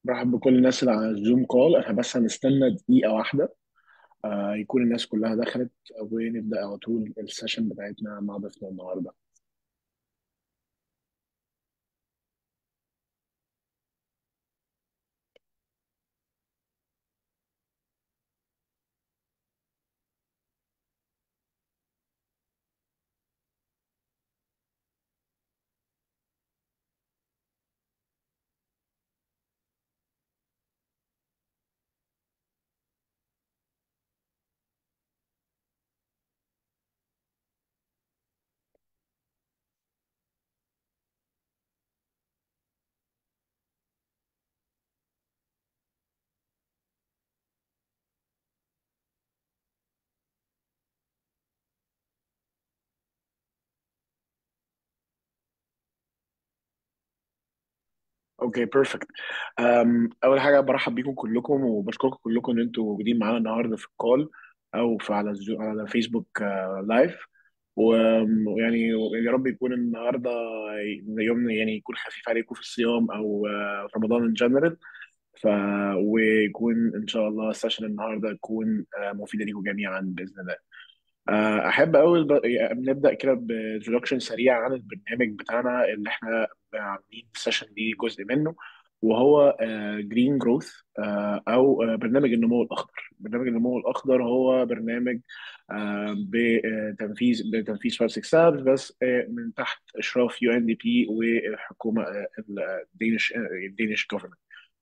برحب بكل الناس اللي على الزوم كول احنا بس هنستنى دقيقة واحدة آه يكون الناس كلها دخلت ونبدأ على طول السيشن بتاعتنا مع ضيفنا النهاردة اوكي بيرفكت اول حاجة برحب بيكم كلكم وبشكركم كلكم ان انتوا موجودين معانا النهاردة في الكول او في على الزو على فيسبوك آه لايف و- ويعني يا رب يكون النهارده يوم يعني يكون خفيف عليكم في الصيام او آه، في رمضان ان جنرال ف ويكون ان شاء الله السيشن النهارده يكون آه، مفيده ليكم جميعا باذن الله آه، احب اول ب... يعني نبدا كده بانترودكشن سريع عن البرنامج بتاعنا اللي احنا عاملين السيشن دي جزء منه وهو جرين جروث او آه، برنامج النمو الاخضر برنامج النمو الاخضر هو برنامج آه، بتنفيذ بتنفيذ فارس سابس بس آه، من تحت اشراف يو ان دي بي والحكومه آه، الدينش الدينش جوفرمنت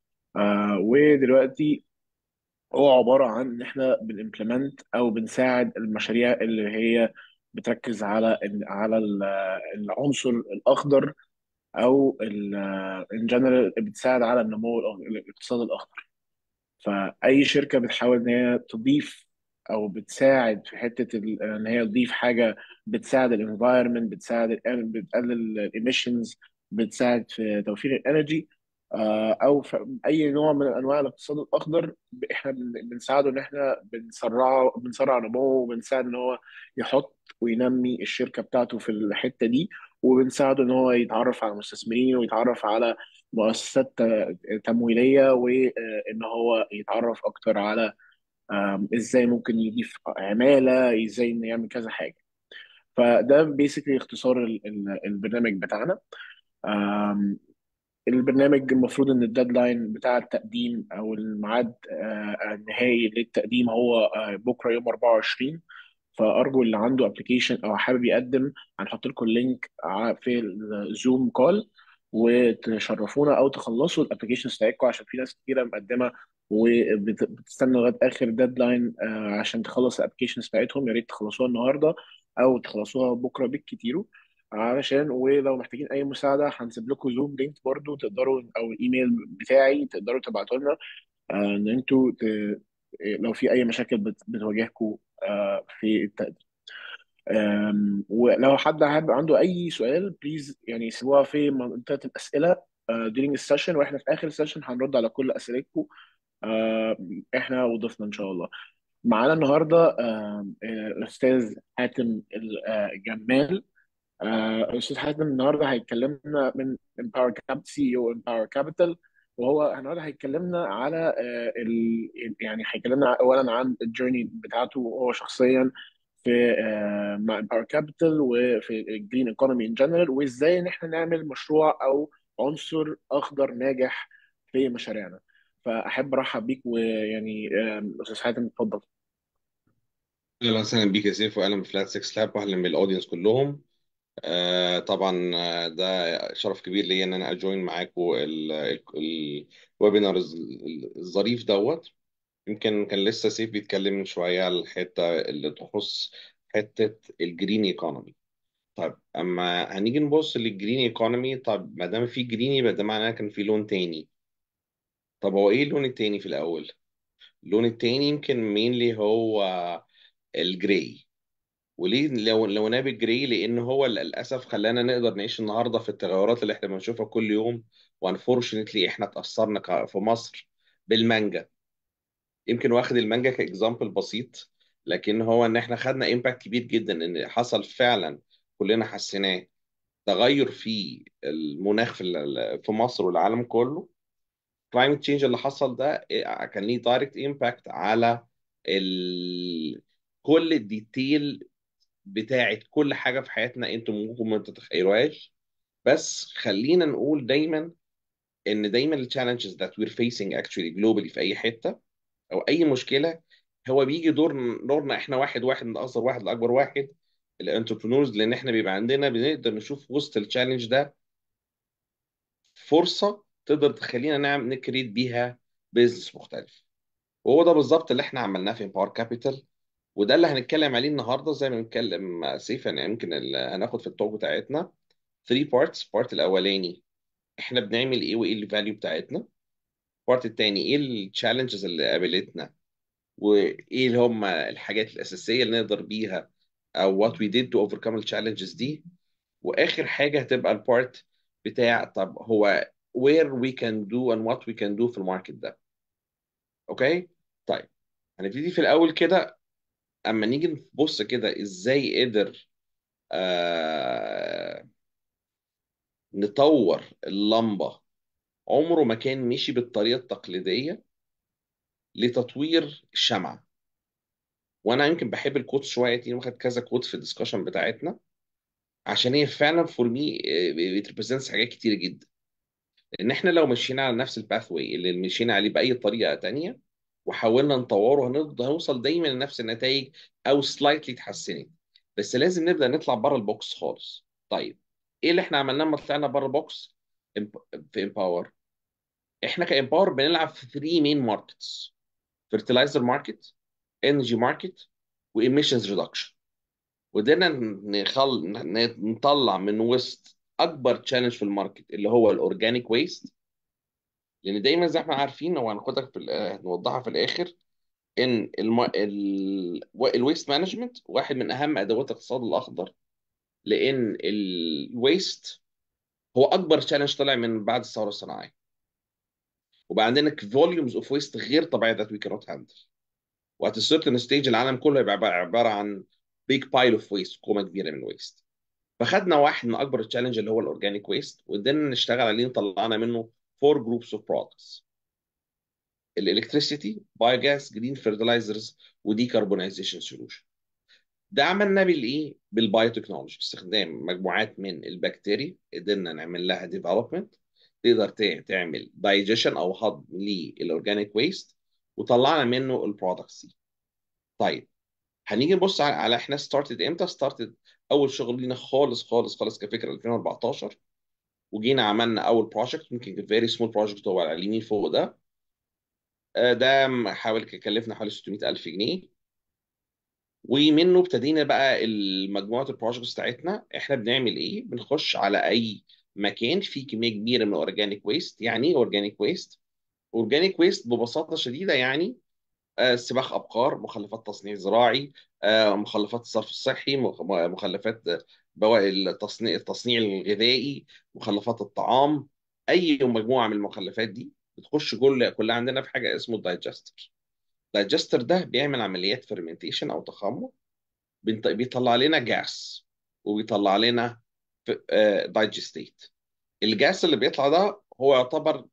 ودلوقتي هو عبارة عن إن إحنا بنimplement أو بنساعد المشاريع اللي هي بتركز على على ال- العنصر الأخضر أو إن جنرال بتساعد على النمو الأخ- الاقتصاد الأخضر فأي شركة بتحاول إن هي تضيف أو بتساعد في حتة ال- إن هي تضيف حاجة بتساعد الانفايرمنت بتساعد ال بتقلل الإيميشنز بتساعد في توفير الانرجي آه، أو في أي نوع من أنواع الاقتصاد الأخضر ب- إحنا بن- بنساعده إن إحنا بنسرعه بنسرع نموه وبنساعد إن هو يحط وينمي الشركة بتاعته في الحتة دي وبنساعده إن هو يتعرف على مستثمرين ويتعرف على مؤسسات تمويلية وإن هو يتعرف أكتر على آم، إزاي ممكن يضيف عمالة إزاي إنه يعمل كذا حاجة فده بيسكلي اختصار ال- ال- البرنامج بتاعنا آم، البرنامج المفروض ان الديدلاين بتاع التقديم او الميعاد آه، النهائي للتقديم هو آه، بكره يوم 24 فارجو اللي عنده ابلكيشن او حابب يقدم هنحط لكم اللينك ع- في الزوم كول وتشرفونا او تخلصوا الابلكيشنز بتاعتكم عشان في ناس كتيره مقدمه وبتستنى لغايه اخر ديدلاين عشان تخلص الابلكيشنز بتاعتهم يا ريت تخلصوها النهارده او تخلصوها بكره بالكتير علشان ولو محتاجين اي مساعده هنسيب لكم زوم لينك برضو تقدروا او الايميل بتاعي تقدروا تبعتوا لنا آه، ان انتوا ت... لو في اي مشاكل بت... بتواجهكم آه، في التقديم آم، ولو حد حابب عنده اي سؤال بليز يعني سيبوها في منطقه الاسئله آه، during السيشن واحنا في اخر السيشن هنرد على كل اسئلتكم آه، احنا وضيفنا ان شاء الله معانا النهارده آم، آه، الاستاذ حاتم الجمال آه، استاذ حاتم النهارده هيكلمنا من امباور كابيتال سي او امباور كابيتال وهو النهارده هيكلمنا على آه، ال... يعني هيكلمنا اولا عن الجيرني بتاعته هو شخصيا في آه، مع امباور كابيتال وفي الجرين ايكونومي ان جنرال وازاي ان احنا نعمل مشروع او عنصر اخضر ناجح في مشاريعنا فاحب ارحب بيك ويعني آه، استاذ حاتم اتفضل اهلا وسهلا بيك يا سيف واهلا بفلات 6 لاب واهلا بالاودينس كلهم آه طبعا آه، ده شرف كبير ليا ان انا اجوين معاكم الويبينار الظريف دوت يمكن كان لسه سيف بيتكلم من شويه على الحته اللي تخص حته الجرين ايكونومي طيب اما هنيجي نبص للجرين ايكونومي طب ما دام في جرين يبقى ده معناه كان في لون تاني طب هو ايه اللون التاني في الاول اللون التاني يمكن مينلي هو الجراي وليه لو لو ناب الجري لان هو اللي للاسف خلانا نقدر نعيش النهارده في التغيرات اللي احنا بنشوفها كل يوم وانفورشنتلي احنا اتاثرنا ك- في مصر بالمانجا يمكن واخد المانجا كاكزامبل بسيط لكن هو ان احنا خدنا امباكت كبير جدا ان حصل فعلا كلنا حسيناه تغير في المناخ في ال- في مصر والعالم كله كلايمت تشينج اللي حصل ده إيه، كان ليه دايركت امباكت على ال... كل الديتيل بتاعت كل حاجه في حياتنا انتم ممكن ما تتخيلوهاش بس خلينا نقول دايما ان دايما التشالنجز that we're facing actually globally في اي حته او اي مشكله هو بيجي دور دورنا احنا واحد واحد من اصغر واحد لاكبر واحد الانتربرنورز لان احنا بيبقى عندنا بنقدر نشوف وسط التشالنج ده فرصه تقدر تخلينا نعمل نكريت بيها بيزنس مختلف وهو ده بالظبط اللي احنا عملناه في باور كابيتال وده اللي هنتكلم عليه النهارده زي ما بنتكلم مع سيف يعني يمكن ال- هناخد في التوك بتاعتنا 3 بارتس بارت الاولاني احنا بنعمل ايه وايه الفاليو بتاعتنا البارت التاني ايه التشالنجز اللي قابلتنا وايه اللي هم الحاجات الاساسيه اللي نقدر بيها او what we did to overcome التشالنجز دي واخر حاجه هتبقى البارت بتاع طب هو where we can do and what we can do في الماركت ده اوكي طيب هنبتدي في الاول كده اما نيجي نبص كده ازاي قدر آه نطور اللمبه عمره ما كان مشي بالطريقه التقليديه لتطوير الشمعه وانا يمكن بحب الكوت شويه دي واخد كذا كوت في الدسكشن بتاعتنا عشان هي فعلا فور مي بتريبريزنتس حاجات كتير جدا ان احنا لو مشينا على نفس الباث واي اللي مشينا عليه باي طريقه تانية وحاولنا نطوره هنفضل هنوصل دايما لنفس النتائج او سلايتلي اتحسنت بس لازم نبدا نطلع بره البوكس خالص طيب ايه اللي احنا عملناه لما طلعنا بره البوكس إمب- في امباور احنا كامباور بنلعب في 3 مين ماركتس فيرتلايزر ماركت انرجي ماركت وايميشنز ريدكشن وقدرنا نخل... ن- نطلع من وسط اكبر تشالنج في الماركت اللي هو الاورجانيك ويست لان دايما زي ما احنا عارفين هو هناخدها في ال- هنوضحها في الاخر ان الم... ال... الويست مانجمنت واحد من اهم ادوات الاقتصاد الاخضر لان الويست هو اكبر تشالنج طلع من بعد الثوره الصناعيه وبقى عندنا فوليومز اوف ويست غير طبيعيه ذات وي كانوت هاندل وات سيرتن ستيج العالم كله هيبقى عباره عن بيج بايل اوف ويست كومه كبيره من الويست فخدنا واحد من اكبر التشالنج اللي هو الاورجانيك ويست وقدرنا نشتغل عليه طلعنا منه فور جروبس اوف برودكتس الالكتريسيتي بايوجاس جرين فيرتلايزرز وديكربونايزيشن سولوشن ده عملنا بالايه بالبايوتكنولوجي استخدام مجموعات من البكتيريا قدرنا نعمل لها ديفلوبمنت تقدر ت- تعمل دايجيشن او هضم للاورجانيك ويست وطلعنا منه البرودكتس دي طيب هنيجي نبص على على احنا ستارتد امتى ستارتد اول شغل لينا خالص خالص خالص كفكره 2014 وجينا عملنا اول بروجكت ممكن فيري سمول بروجكت هو على اليمين فوق ده آه، ده حوالي كلفنا حوالي 600 الف جنيه ومنه ابتدينا بقى المجموعه البروجكتس بتاعتنا احنا بنعمل ايه بنخش على اي مكان فيه كميه كبيره من الاورجانيك ويست يعني ايه اورجانيك ويست اورجانيك ويست ببساطه شديده يعني آه، سباخ ابقار مخلفات تصنيع زراعي آه، مخلفات الصرف الصحي مخ- مخلفات آه، بواقي التصنيع التصنيع الغذائي مخلفات الطعام اي مجموعه من المخلفات دي بتخش كل كلها عندنا في حاجه اسمه الدايجستر الدايجستر ده بيعمل عمليات فرمنتيشن او تخمر بنت- بيطلع لنا جاس وبيطلع لنا دايجستيت الجاس اللي بيطلع ده هو يعتبر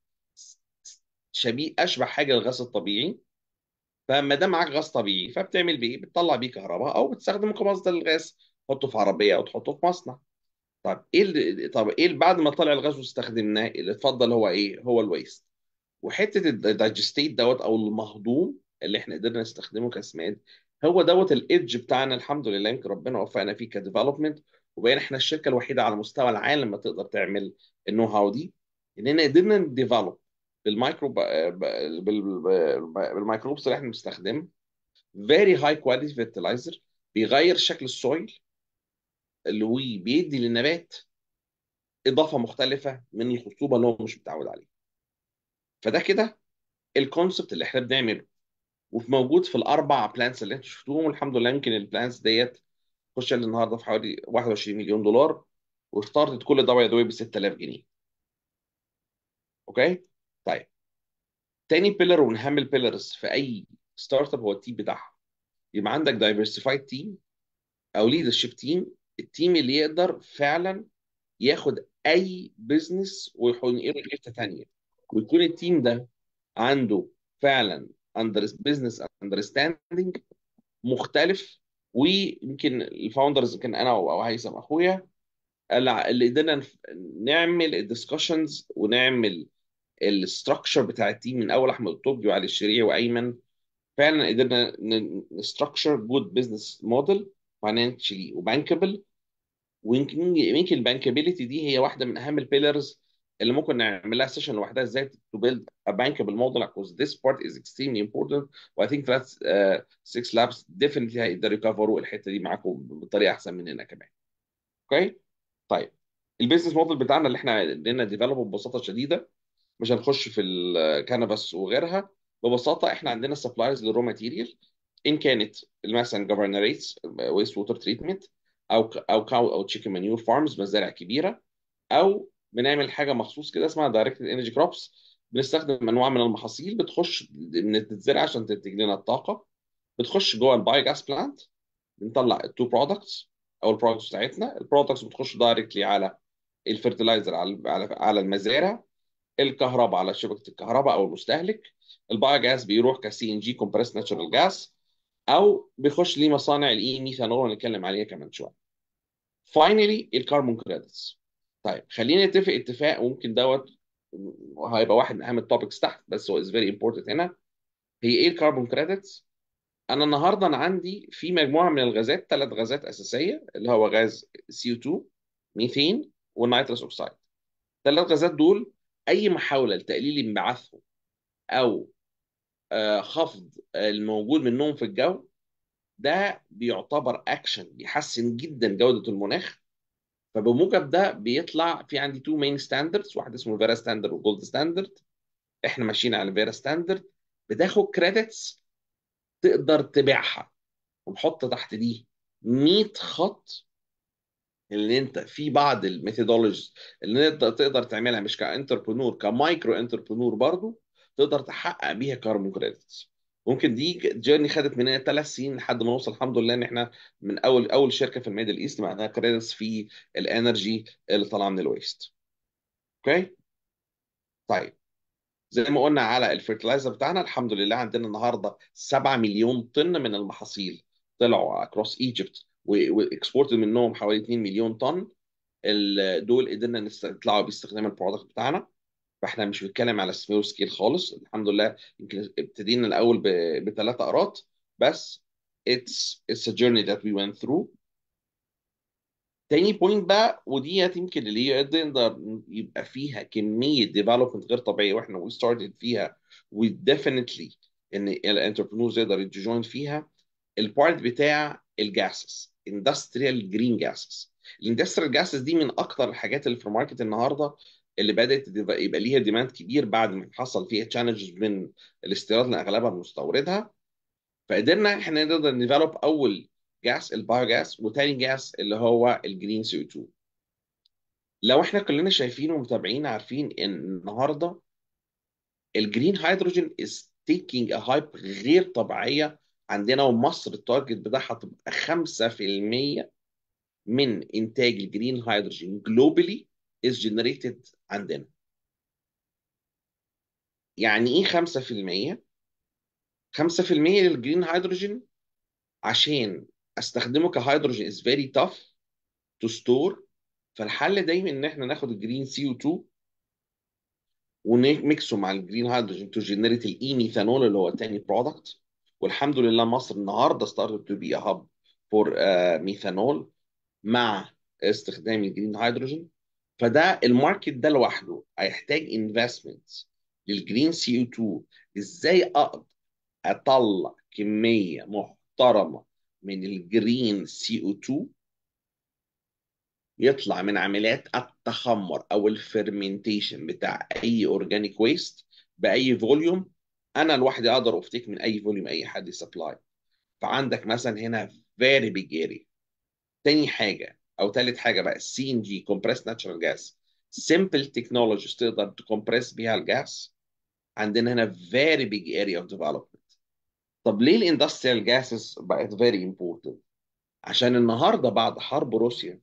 شبيه اشبه حاجه للغاز الطبيعي فما دام معاك غاز طبيعي فبتعمل بيه بتطلع بيه كهرباء او بتستخدمه كمصدر للغاز تحطه في عربيه او تحطه في مصنع طب ايه اللي طب ايه اللي بعد ما طلع الغاز واستخدمناه اللي اتفضل هو ايه هو الويست وحته الدايجستيت دوت او المهضوم اللي احنا قدرنا نستخدمه كسماد هو دوت الايدج بتاعنا الحمد لله يمكن ربنا وفقنا فيه كديفلوبمنت وبقينا احنا الشركه الوحيده على مستوى العالم ما تقدر تعمل النو هاو دي اننا قدرنا نديفلوب بالمايكرو ب- ب- بال- ب- بالميكروبس اللي احنا بنستخدمها فيري هاي كواليتي فيرتلايزر بيغير شكل السويل اللي هو بيدي للنبات اضافه مختلفه من الخصوبه اللي هو مش متعود عليها فده كده الكونسبت اللي احنا بنعمله وفي موجود في الاربع بلانس اللي انتوا شفتوهم والحمد لله يمكن البلانس ديت خش النهارده في حوالي 21 مليون دولار وستارتت كل ده باي ذا ب 6000 جنيه اوكي طيب تاني بيلر ومن اهم البيلرز في اي ستارت اب هو التيم بتاعها يبقى عندك دايفرسيفايد تيم او ليدرشيب تيم التيم اللي يقدر فعلا ياخد اي بزنس وينقله لحته تانيه ويكون التيم ده عنده فعلا اندر بزنس اندرستاندنج مختلف ويمكن الفاوندرز يمكن انا او أو هيثم اخويا اللي اللي قدرنا نف- نعمل الدiscussions ونعمل الاستراكشر بتاع التيم من اول احمد الطبي وعلي الشريعي وايمن فعلا قدرنا نستراكشر جود بزنس موديل فاينانشلي وبانكبل ويمكن يمكن البانكابيلتي دي هي واحده من اهم البيلرز اللي ممكن نعمل لها سيشن لوحدها ازاي to build a bankable model because this part is extremely important و I think that uh, six labs definitely هيقدروا يكفروا الحته دي معاكم بطريقه احسن مننا كمان اوكي طيب البيزنس موديل بتاعنا اللي احنا قدرنا ديفلوب ببساطه شديده مش هنخش في الكانفاس وغيرها ببساطه احنا عندنا سبلايرز للرو ماتيريال ان كانت مثلا جفرنريتس ويست ووتر تريتمنت او او كاو او تشيكن مانيور فارمز مزارع كبيره او بنعمل حاجه مخصوص كده اسمها دايركتد انرجي كروبس بنستخدم انواع من المحاصيل بتخش بتتزرع عشان تنتج لنا الطاقه بتخش جوه البايو جاس بلانت بنطلع التو برودكتس او البرودكتس بتاعتنا البرودكتس بتخش دايركتلي على الفيرتلايزر على على على المزارع الكهرباء على شبكه الكهرباء او المستهلك البايو جاز بيروح كسي ان جي كومبريس ناتشورال جاز او بيخش ليه مصانع الاي ميثانول هنتكلم عليها كمان شويه فاينلي الكربون كريدتس طيب خلينا نتفق اتفاق وممكن دوت هيبقى واحد من اهم التوبكس تحت بس هو از فيري امبورتنت هنا هي ايه الكربون كريدتس انا النهارده انا عندي في مجموعه من الغازات ثلاث غازات اساسيه اللي هو غاز سي او 2 ميثين والنيتروس اوكسيد الثلاث غازات دول اي محاوله لتقليل انبعاثهم او آه، خفض الموجود منهم في الجو ده بيعتبر اكشن بيحسن جدا جوده المناخ فبموجب ده بيطلع في عندي تو مين ستاندردز واحد اسمه فيرا ستاندرد وجولد ستاندرد احنا ماشيين على فيرا ستاندرد بتاخد كريدتس تقدر تبيعها ونحط تحت دي 100 خط اللي انت في بعض الميثودولوجيز اللي انت تقدر تعملها مش كانتربرنور كمايكرو انتربرنور برضو تقدر تحقق بيها كاربون كريدتس ممكن دي جيرني خدت مننا ثلاث سنين لحد ما نوصل الحمد لله ان احنا من اول اول شركه في الميدل ايست معاها كريدتس في الانرجي اللي طالعه من الويست اوكي طيب زي ما قلنا على الفيرتلايزر بتاعنا الحمد لله عندنا النهارده 7 مليون طن من المحاصيل طلعوا اكروس ايجيبت واكسبورت منهم حوالي 2 مليون طن ال- دول قدرنا نطلعوا باستخدام البرودكت بتاعنا فاحنا مش بنتكلم على سمول سكيل خالص الحمد لله يمكن ابتدينا الاول بثلاث اقراط بس it's it's a journey that we went through تاني بوينت بقى وديت يمكن اللي هي يقدر يبقى فيها كميه ديفلوبمنت غير طبيعيه واحنا وي ستارتد فيها وديفينتلي ان الانتربرنورز يقدر يجوين فيها البارت بتاع الجاسس اندستريال جرين جاسس الاندستريال جاسس دي من اكتر الحاجات اللي في الماركت النهارده اللي بدات يبقى ليها ديماند كبير بعد ما حصل فيها تشالنجز من الاستيراد اللي اغلبها مستوردها فقدرنا احنا نقدر نيفلوب اول جاس البايو جاس وتاني جاس اللي هو الجرين سي او 2 لو احنا كلنا شايفين ومتابعين عارفين ان النهارده الجرين هيدروجين is taking a hype غير طبيعيه عندنا ومصر التارجت بتاعها تبقى 5% من انتاج الجرين هيدروجين جلوبالي is generated عندنا يعني ايه 5% 5% للجرين هيدروجين عشان استخدمه كهيدروجين is very tough to store فالحل دايما ان احنا ناخد الجرين سي او 2 ونميكسه مع الجرين هيدروجين تو جنريت الاي ميثانول اللي هو تاني برودكت والحمد لله مصر النهارده ستارتد تو بي هاب فور ميثانول مع استخدام الجرين هيدروجين فده الماركت ده لوحده هيحتاج انفستمنت للجرين سي او 2 ازاي اقدر اطلع كميه محترمه من الجرين سي او 2 يطلع من عمليات التخمر او الفرمنتيشن بتاع اي اورجانيك ويست باي فوليوم انا لوحدي اقدر افتك من اي فوليوم اي حد يسبلاي فعندك مثلا هنا فيري بيج اريا تاني حاجه او تالت حاجه بقى السي ان جي كومبريس ناتشرال جاس سمبل تكنولوجيز تقدر تكمبريس بيها الجاس عندنا هنا فيري بيج اريا اوف ديفلوبمنت طب ليه الاندستريال جاسز بقت فيري امبورتنت عشان النهارده بعد حرب روسيا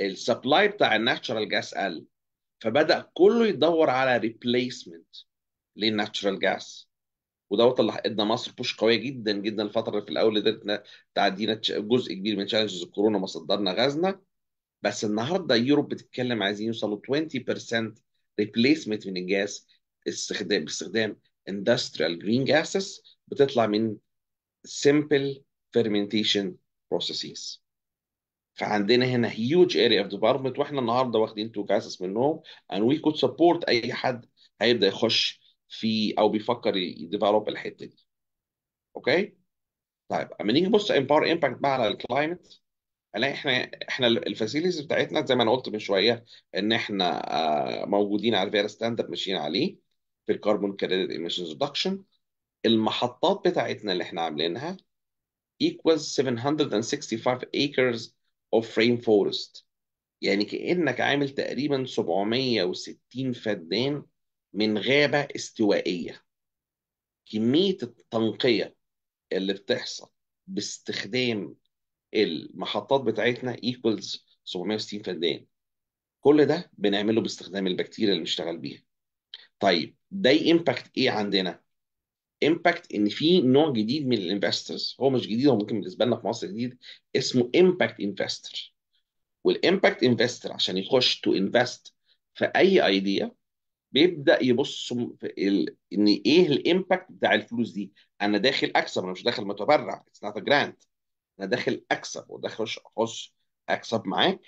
السبلاي بتاع الناتشرال جاس قل فبدأ كله يدور على ريبليسمنت للناتشرال جاس ودوت اللي ادى مصر بوش قويه جدا جدا الفتره اللي في الاول قدرت تعدينا تش- جزء كبير من تشالنجز الكورونا ما صدرنا غازنا بس النهارده يوروب بتتكلم عايزين يوصلوا 20% ريبليسمنت من الجاز استخدام باستخدام industrial green gases بتطلع من simple fermentation processes فعندنا هنا huge area of development واحنا النهارده واخدين تو gases منهم and we could support اي حد هيبدا يخش في او بيفكر يديفلوب الحته دي اوكي طيب اما نيجي نبص امباور امباكت بقى على الكلايمت هنلاقي احنا احنا الفاسيلتيز بتاعتنا زي ما انا قلت من شويه ان احنا آه، موجودين على الفيرا ستاندرد ماشيين عليه في الكربون كريدت ايميشنز ريدكشن المحطات بتاعتنا اللي احنا عاملينها equals 765 acres of rainforest يعني كأنك عامل تقريبا 760 فدان من غابة استوائية كمية التنقية اللي بتحصل باستخدام المحطات بتاعتنا equals 760 فدان كل ده بنعمله باستخدام البكتيريا اللي بنشتغل بيها طيب ده امباكت ايه عندنا امباكت ان في نوع جديد من الانفسترز هو مش جديد هو ممكن بالنسبه لنا في مصر جديد اسمه امباكت انفستر والامباكت انفستر عشان يخش تو انفست في اي ايديا بيبدا يبص في ال... ان ايه الامباكت بتاع الفلوس دي انا داخل اكسب انا مش داخل متبرع اتس نوت جرانت انا داخل اكسب وداخل اخش اخش اكسب معاك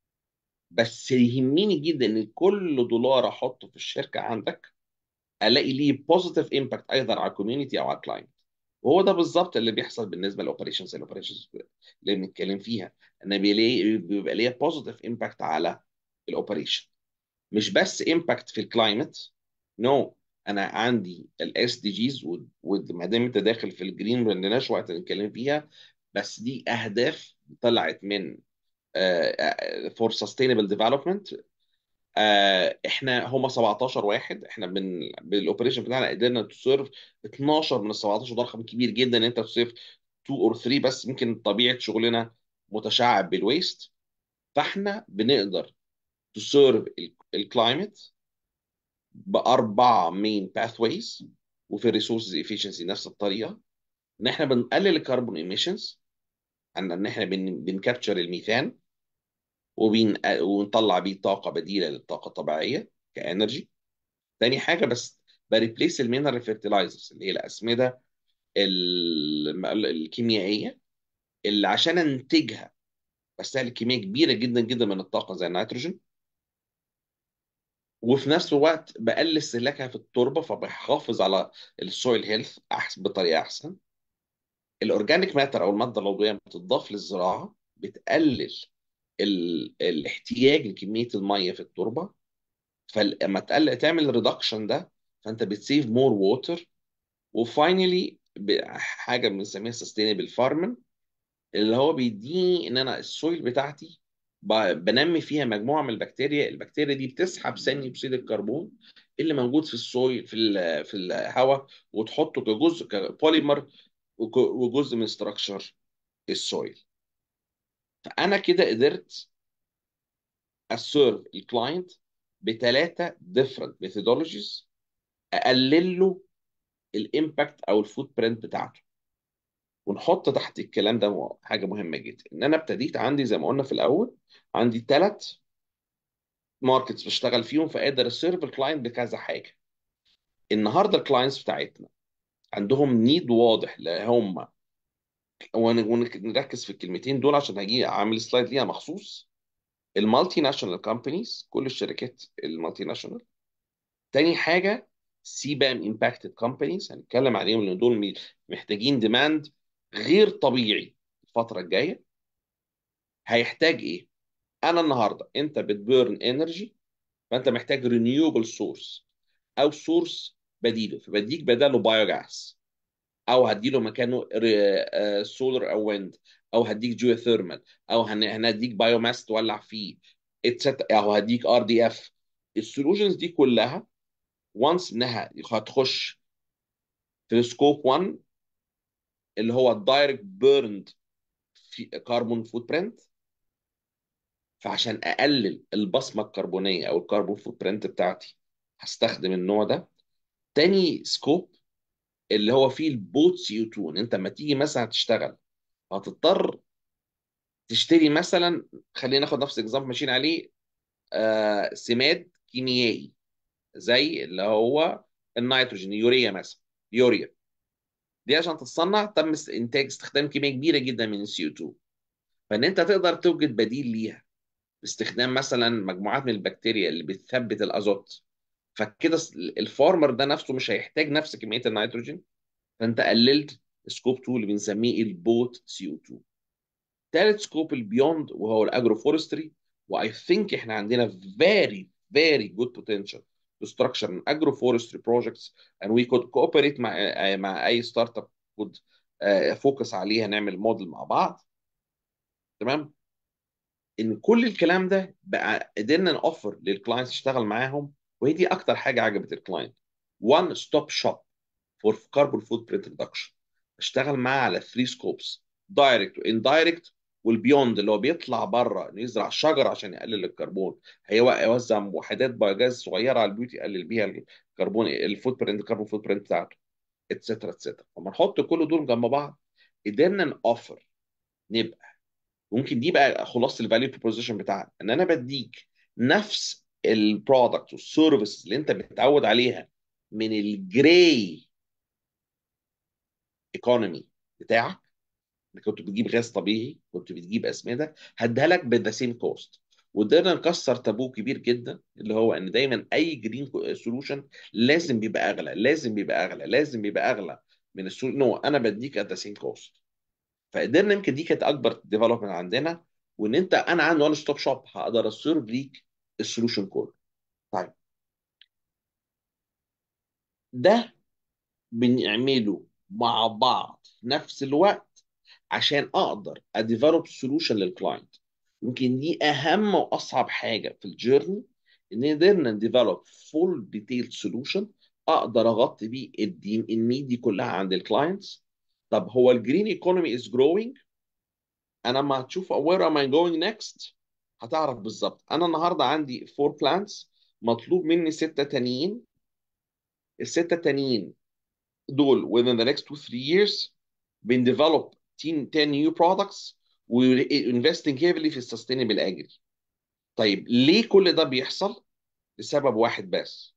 بس يهمني جدا ان كل دولار احطه في الشركه عندك الاقي ليه بوزيتيف امباكت ايضا على الكوميونتي او على الكلاينت وهو ده بالظبط اللي بيحصل بالنسبه للاوبريشنز الاوبريشنز اللي بنتكلم فيها ان بيلاقي بيبقى ليها بوزيتيف امباكت على الاوبريشن مش بس امباكت في الكلايمت نو no. انا عندي الاس دي جيز وما دام انت داخل في الجرين ما عندناش وقت نتكلم فيها بس دي اهداف طلعت من فور سستينبل ديفلوبمنت احنا هم 17 واحد احنا بن بالاوبريشن بتاعنا قدرنا تسيرف 12 من ال 17 ده رقم كبير جدا ان انت تسيرف 2 اور 3 بس ممكن طبيعه شغلنا متشعب بالويست فاحنا بنقدر تسيرف الكلايمت باربع مين باثويز وفي الريسورسز افيشنسي نفس الطريقه ان احنا بنقلل الكربون ايميشنز ان احنا بن بنكابتشر الميثان وبين ونطلع بيه طاقه بديله للطاقه الطبيعيه كانرجي تاني حاجه بس بريبليس المينرال فيرتلايزرز اللي هي الاسمده ال- الكيميائيه اللي عشان انتجها بستهلك كميه كبيره جدا جدا من الطاقه زي النيتروجين وفي نفس الوقت بقلل استهلاكها في التربه فبحافظ على السويل هيلث احسن بطريقه احسن الاورجانيك ماتر او الماده العضويه بتضاف للزراعه بتقلل ال... الاحتياج لكميه الميه في التربه فلما تقلل تعمل ريدكشن ده فانت بتسيف مور ووتر وفاينلي حاجه بنسميها سستينبل فارمن اللي هو بيديني ان انا السويل بتاعتي ب- بنمي فيها مجموعه من البكتيريا البكتيريا دي بتسحب ثاني اكسيد الكربون اللي موجود في السويل في ال- في الهواء وتحطه كجزء كبوليمر وك- وجزء من استراكشر السويل فانا كده قدرت اسيرف الكلاينت بثلاثه ديفرنت ميثودولوجيز اقلل له الامباكت او الفوت برنت بتاعته ونحط تحت الكلام ده حاجه مهمه جدا ان انا ابتديت عندي زي ما قلنا في الاول عندي ثلاث ماركتس بشتغل فيهم فقادر اسيرف الكلاينت بكذا حاجه النهارده الكلاينتس بتاعتنا عندهم نيد واضح لا هم ون- ونركز في الكلمتين دول عشان هجي اعمل سلايد ليها مخصوص المالتي ناشونال كومبانيز كل الشركات المالتي ناشونال تاني حاجه سي بام امباكتد كومبانيز هنتكلم عليهم لان دول محتاجين ديماند غير طبيعي الفتره الجايه هيحتاج ايه انا النهارده انت بتبيرن انرجي فانت محتاج رينيوبل سورس او سورس بديله فبديك بداله بايو جاس او هديله مكانه سولار او ويند او هديك جيوثيرمال او هن- هنديك بايو ماس تولع فيه اتست او هديك ار دي اف السولوشنز دي كلها وانس انها هتخش في السكوب 1 اللي هو الدايركت بيرند في كاربون فوت برنت فعشان اقلل البصمه الكربونيه او الكربون فوت برنت بتاعتي هستخدم النوع ده تاني سكوب اللي هو فيه البوت سي او 2 ان انت لما تيجي مثلا تشتغل هتضطر تشتري مثلا خلينا ناخد نفس الاكزامبل ماشيين عليه آه سماد كيميائي زي اللي هو النيتروجين يوريا مثلا يوريا دي عشان تتصنع تم انتاج استخدام كميه كبيره جدا من السي او 2 فان انت تقدر توجد بديل ليها باستخدام مثلا مجموعات من البكتيريا اللي بتثبت الازوت فكده الفارمر ده نفسه مش هيحتاج نفس كميه النيتروجين فانت قللت سكوب 2 اللي بنسميه البوت سي او 2 ثالث سكوب البيوند وهو الاجرو فورستري واي ثينك احنا عندنا very very good potential to structure an agroforestry projects and we could cooperate مع مع اي ستارت اب could فوكس عليها نعمل موديل مع بعض تمام ان كل الكلام ده بقى قدرنا نوفر للكلاينتس تشتغل معاهم وهي دي اكتر حاجه عجبت الكلاينت one stop shop for carbon footprint reduction اشتغل معاه على 3 سكوبس دايركت واندايركت والبيوند اللي هو بيطلع بره انه يزرع شجر عشان يقلل الكربون هيوزع وحدات بايوجاز صغيره على البيوت يقلل بيها الكربون الفوت برنت الكربون فوت برنت بتاعته اتسترا اتسترا لما نحط كل دول جنب بعض قدرنا نوفر نبقى ممكن دي بقى خلاصه الفاليو بروبوزيشن بتاعنا ان انا بديك نفس البرودكت والسيرفيس اللي انت متعود عليها من الجراي ايكونومي بتاعك اللي كنت بتجيب غاز طبيعي كنت بتجيب اسمده هديها لك بذا سيم كوست وقدرنا نكسر تابو كبير جدا اللي هو ان دايما اي جرين سولوشن لازم بيبقى اغلى لازم بيبقى اغلى لازم بيبقى اغلى من السولوشن نو انا بديك ات ذا سيم كوست فقدرنا يمكن دي كانت اكبر ديفلوبمنت عندنا وان انت انا عندي وان ستوب شوب هقدر اسيرف ليك السولوشن كله طيب ده بنعمله مع بعض في نفس الوقت عشان اقدر اديفلوب سولوشن للكلاينت يمكن دي اهم واصعب حاجه في الجيرني ان قدرنا نديفلوب فول ديتيل سولوشن اقدر اغطي بيه النيد دي كلها عند الكلاينتس طب هو الجرين ايكونومي از جروينج انا ما هتشوف وير ام اي جوينج نيكست هتعرف بالظبط انا النهارده عندي فور بلانتس مطلوب مني سته تانيين السته التانيين دول within the next 2 3 years بنdevelop 10 10 new products و investing heavily في السستينبل اجري طيب ليه كل ده بيحصل لسبب واحد بس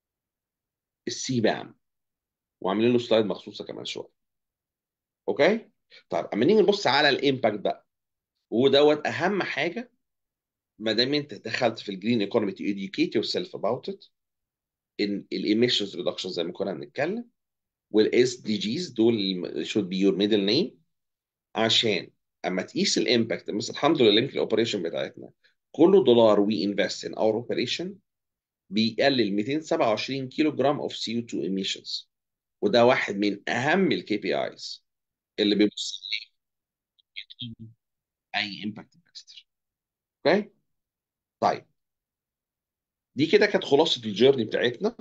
السي بام وعاملين له سلايد مخصوصه كمان شويه اوكي طيب اما نيجي نبص على الامباكت بقى ودوت اهم حاجه ما دام انت دخلت في الجرين ايكونومي تو educate yourself about it ان الايميشنز ريدكشن زي ما كنا بنتكلم والاس دي جيز دول should be your middle name عشان اما تقيس الامباكت مثلا الحمد لله يمكن الاوبريشن بتاعتنا كل دولار وي انفست ان اور اوبريشن بيقلل 227 كيلو جرام اوف سي او 2 ايميشنز وده واحد من اهم الكي بي ايز اللي بيبص عليه اي امباكت انفستر اوكي طيب دي كده كانت خلاصه الجيرني بتاعتنا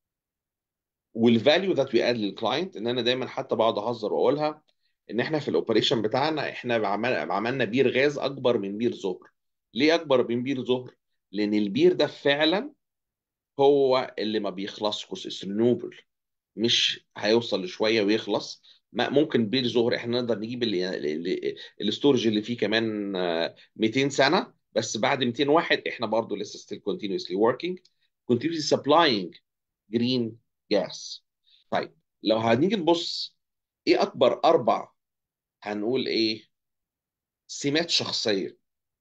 والفاليو ذات وي اد للكلاينت ان انا دايما حتى بقعد اهزر واقولها ان احنا في الاوبريشن بتاعنا احنا عمل عملنا بير غاز اكبر من بير زهر ليه اكبر من بير زهر لان البير ده فعلا هو اللي ما بيخلصش السنوبل مش هيوصل لشويه ويخلص ما ممكن بير زهر احنا نقدر نجيب الاستورج اللي فيه كمان آه، 200 سنه بس بعد 200 واحد احنا برضو لسه ستيل continuously working continuously supplying green gas طيب لو هنيجي نبص ايه اكبر اربع هنقول ايه سمات شخصيه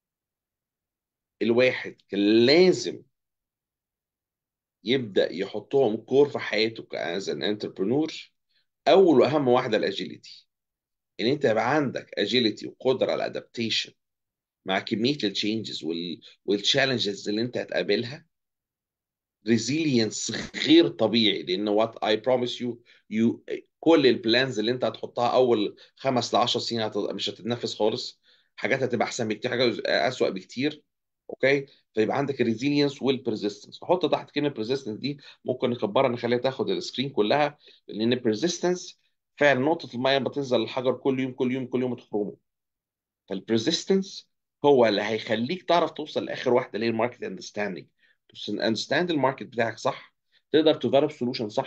الواحد كان لازم يبدا يحطهم كور في حياته از ان انتربرنور اول واهم واحده الاجيليتي ان انت يبقى عندك اجيليتي وقدره على الادابتيشن مع كميه التشينجز والتشالنجز اللي انت هتقابلها ريزيلينس غير طبيعي لان وات اي بروميس يو يو كل البلانز اللي انت هتحطها اول خمس ل 10 سنين هت- مش هتتنفذ خالص حاجات هتبقى احسن بكتير حاجات اسوأ بكتير اوكي فيبقى عندك الريزيلينس والبرزيستنس نحط تحت كلمه برزيستنس دي ممكن نكبرها نخليها تاخد السكرين كلها لان البرزيستنس فعلا نقطه الميه لما تنزل الحجر كل يوم كل يوم كل يوم تخرمه فالبرزيستنس هو اللي هيخليك تعرف توصل لاخر واحده اللي هي الماركت اندرستاندينج اندرستاند الماركت بتاعك صح تقدر تدرب سولوشن صح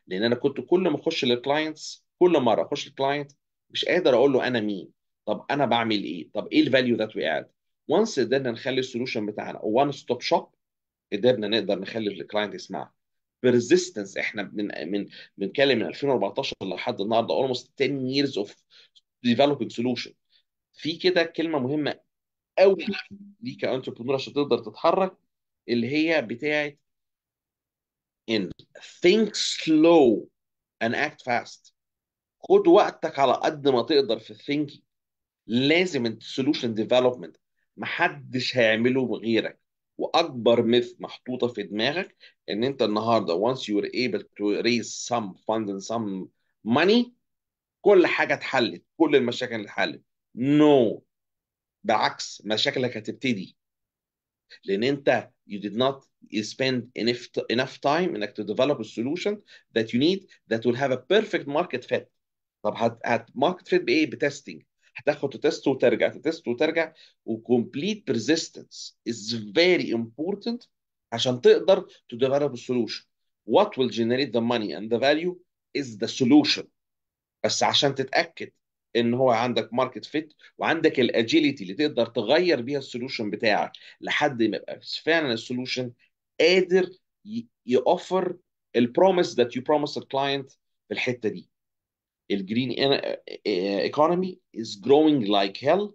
لان انا كنت كل ما اخش للكلاينتس كل مره اخش للكلاينت مش قادر اقول له انا مين طب انا بعمل ايه طب ايه الفاليو ذات وي اد وانس قدرنا نخلي السولوشن بتاعنا وان ستوب شوب قدرنا نقدر نخلي الكلاينت يسمع بيرزيستنس احنا من من بنتكلم من 2014 لحد النهارده almost 10 years of developing solution في كده كلمه مهمه قوي ليك كانتربرنور عشان تقدر تتحرك اللي هي بتاعت ان think slow and act fast خد وقتك على قد ما تقدر في الثينكينج لازم السولوشن ديفلوبمنت محدش هيعمله غيرك واكبر ميث محطوطه في دماغك ان انت النهارده once you are able to raise some fund and some money كل حاجه اتحلت كل المشاكل اتحلت نو no. بالعكس مشاكلك هتبتدي لان انت you did not spend enough enough time انك to develop a solution that you need that will have a perfect market fit طب هت هت ماركت فيت بايه بتستنج هتاخد تست وترجع تست وترجع وكمبليت persistence is very important عشان تقدر to develop a solution what will generate the money and the value is the solution بس عشان تتاكد ان هو عندك ماركت فيت وعندك الاجيليتي اللي تقدر تغير بيها السولوشن بتاعك لحد ما يبقى فعلا السولوشن قادر يوفر البروميس ذات يو بروميس الكلاينت في الحته دي الجرين ايكونومي is growing like hell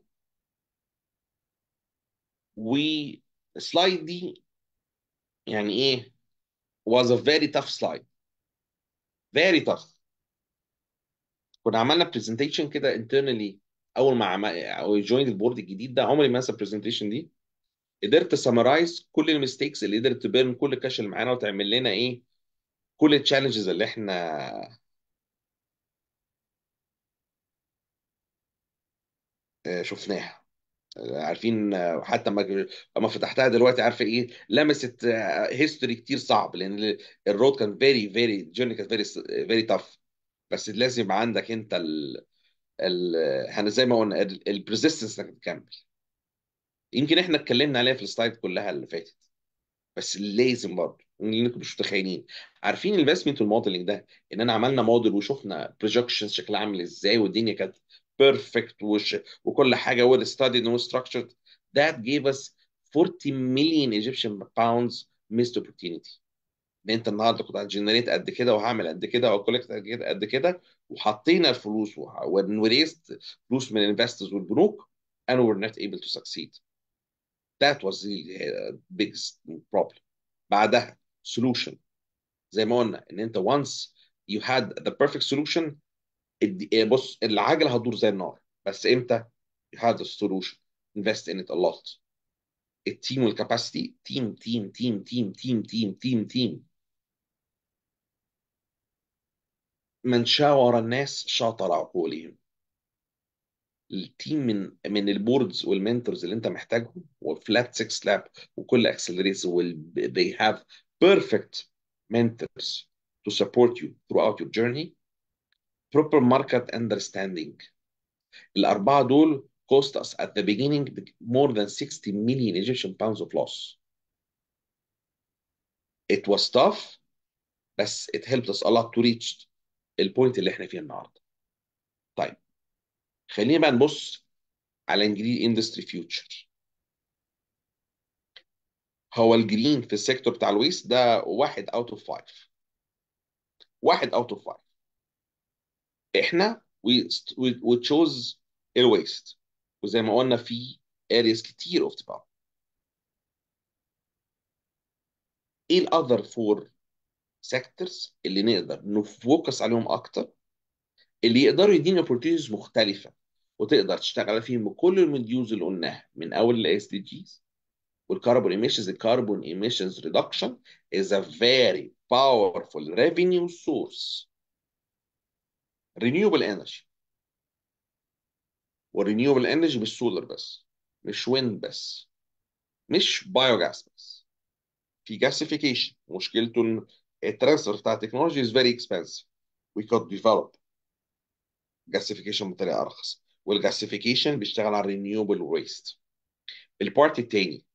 والسلايد دي يعني ايه was a very tough slide very tough كنا عملنا برزنتيشن كده internally اول ما عم... او جوين البورد الجديد ده عمري ما انسى البرزنتيشن دي قدرت اسمرايز كل الميستيكس اللي قدرت تبان كل الكاش اللي معانا وتعمل لنا ايه كل التشالنجز اللي احنا آه، شفناها آه، عارفين آه، حتى ما لما فتحتها دلوقتي عارفه ايه لمست هيستوري كتير صعب لان الرود كان فيري فيري جيرني كانت فيري فيري تاف بس لازم يبقى عندك انت ال ال احنا زي ما قلنا البريزيستنس انك تكمل يمكن احنا اتكلمنا عليها في السلايد كلها اللي فاتت بس لازم برضه انكم مش متخيلين عارفين الانفستمنت والموديلنج ده ان انا عملنا موديل وشفنا بروجكشنز شكلها عامل ازاي والدنيا كانت بيرفكت وش وكل حاجه ويل ستاديد and structured that gave us 40 million Egyptian pounds missed opportunity ان انت النهارده كنت هتجنريت قد كده وهعمل قد كده وكولكت قد كده قد كده وحطينا الفلوس وريست فلوس من الانفسترز والبنوك and we were not able to succeed that was the biggest problem بعدها solution زي ما قلنا ان انت once you had the perfect solution بص العجله هتدور زي النار بس امتى you had the solution invest in it a lot التيم والكاباسيتي تيم تيم تيم تيم تيم تيم تيم تيم من شاور الناس شاطر عقولهم التيم من من البوردز والمنتورز اللي انت محتاجهم وفلات 6 لاب وكل اكسلريتس they have perfect mentors to support you throughout your journey proper market understanding الأربعة دول cost us at the beginning more than 60 million Egyptian pounds of loss. It was tough بس it helped us a lot to reach البوينت اللي احنا فيه النهارده. طيب خلينا بقى نبص على الجرين اندستري فيوتشر. هو الجرين في السيكتور بتاع الويست ده واحد اوت اوف فايف. واحد اوت اوف فايف. احنا we, we, we chose الويست وزي ما قلنا في areas كتير of development. ايه الاذر فور سيكتورز اللي نقدر نفوكس عليهم اكتر اللي يقدروا يدينا opportunities مختلفه وتقدر تشتغل فيهم بكل المديوز اللي قلناها من اول ال SDGs والكربون emissions الكربون emissions reduction is a very powerful revenue source renewable energy والرينيوبل انرجي مش سولار بس مش ويند بس مش بايوجاس بس في جاسيفيكيشن مشكلته ان الترانسفير بتاع التكنولوجي is very expensive we could develop جاسيفيكيشن بطريقه ارخص والجاسيفيكيشن بيشتغل على الرينيوبل ويست البارت الثاني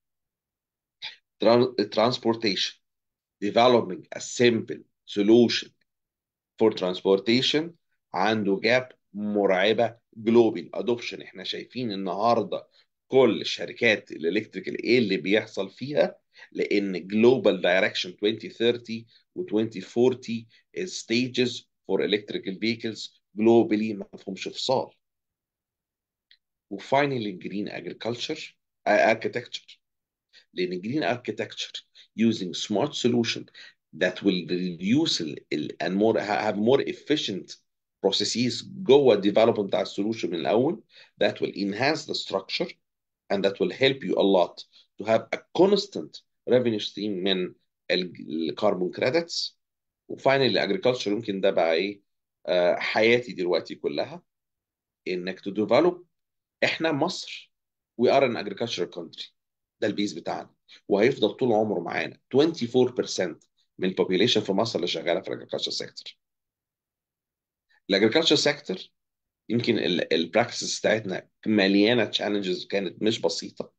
transportation developing a simple solution فور ترانسبورتيشن عنده جاب مرعبه جلوبال ادوبشن احنا شايفين النهارده كل الشركات الالكتريكال ايه اللي بيحصل فيها لان جلوبال دايركشن 2030 و 2040 is stages for electrical vehicles globally ما فيهمش فصال وفاينلي جرين agriculture architecture لان green architecture using smart solution that will reduce ال, ال, and more have more efficient processes جوه الديفلوبمنت بتاع السولوشن من الاول that will enhance the structure and that will help you a lot to have a constant revenue stream من الكربون credits وفاينلي agriculture يمكن ده بقى ايه آه، حياتي دلوقتي كلها انك to develop احنا مصر we are an agricultural country ده البيز بتاعنا وهيفضل طول عمره معانا 24% من البوبيليشن في مصر اللي شغاله في الاجريكلتشر سيكتور الاجريكلتشر سيكتور يمكن البراكتسز بتاعتنا مليانه تشالنجز كانت مش بسيطه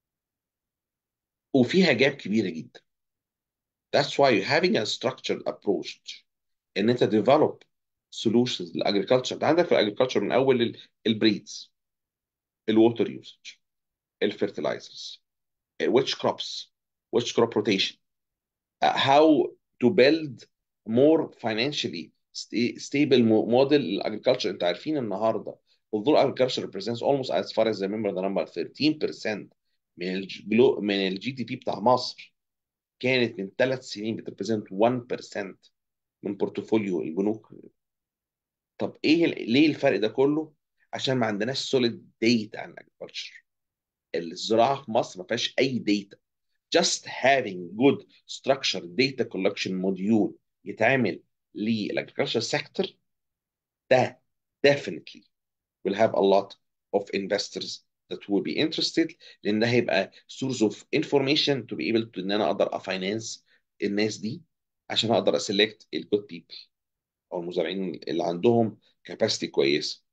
وفيها جاب كبيره جدا that's why having a structured approach ان انت develop solutions للاجريكلتشر انت عندك في الاجريكلتشر من اول البريدز الووتر يوزج الفيرتلايزرز which crops which crop rotation uh, how to build more financially sta- stable mo- model agriculture انت عارفين النهارده although agriculture represents almost as far as I remember the number 13% من الجلو من الجي دي بي بتاع مصر كانت من ثلاث سنين بتريبريزنت 1% من بورتفوليو البنوك طب ايه ال- ليه الفرق ده كله؟ عشان ما عندناش سوليد ديتا عن الاجريكلتشر الزراعه في مصر ما فيهاش اي ديتا just having good structured data collection module يتعمل للاجريكلتشر سيكتور ده definitely will have a lot of investors that will be interested لان ده هيبقى source of information to be able to ان انا اقدر افاينانس الناس دي عشان اقدر اسلكت الجود بيبل او المزارعين اللي عندهم كاباسيتي كويسه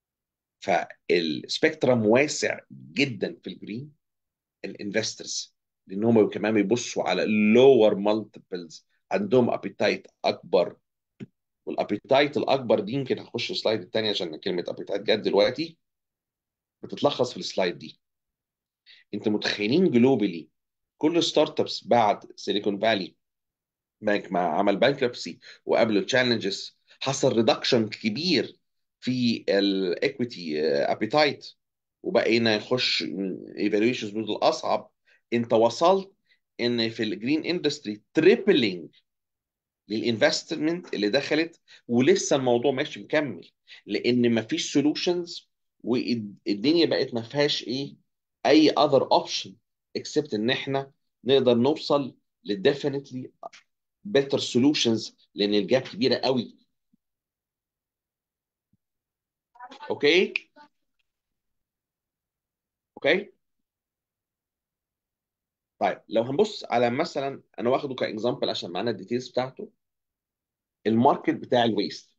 فالسبيكترم واسع جدا في الجرين الانفسترز لان هم كمان بيبصوا على اللور مالتيبلز عندهم ابيتايت اكبر والابيتايت الاكبر دي يمكن هخش السلايد الثانيه عشان كلمه ابيتايت جت دلوقتي بتتلخص في السلايد دي انت متخيلين جلوبالي كل ستارت ابس بعد سيليكون فالي بانك مع عمل بانكربسي وقابله تشالنجز حصل ريدكشن كبير في الايكويتي ابيتايت وبقينا نخش ايفالويشنز موديل اصعب انت وصلت ان في الجرين اندستري تريبلينج للانفستمنت اللي دخلت ولسه الموضوع ماشي مكمل لان مفيش سولوشنز والدنيا بقت ما فيهاش ايه اي اذر اوبشن اكسبت ان احنا نقدر نوصل لديفينتلي بيتر سولوشنز لان الجاب كبيره قوي اوكي اوكي طيب لو هنبص على مثلا انا واخده كاكزامبل عشان معانا الديتيلز بتاعته الماركت بتاع الويست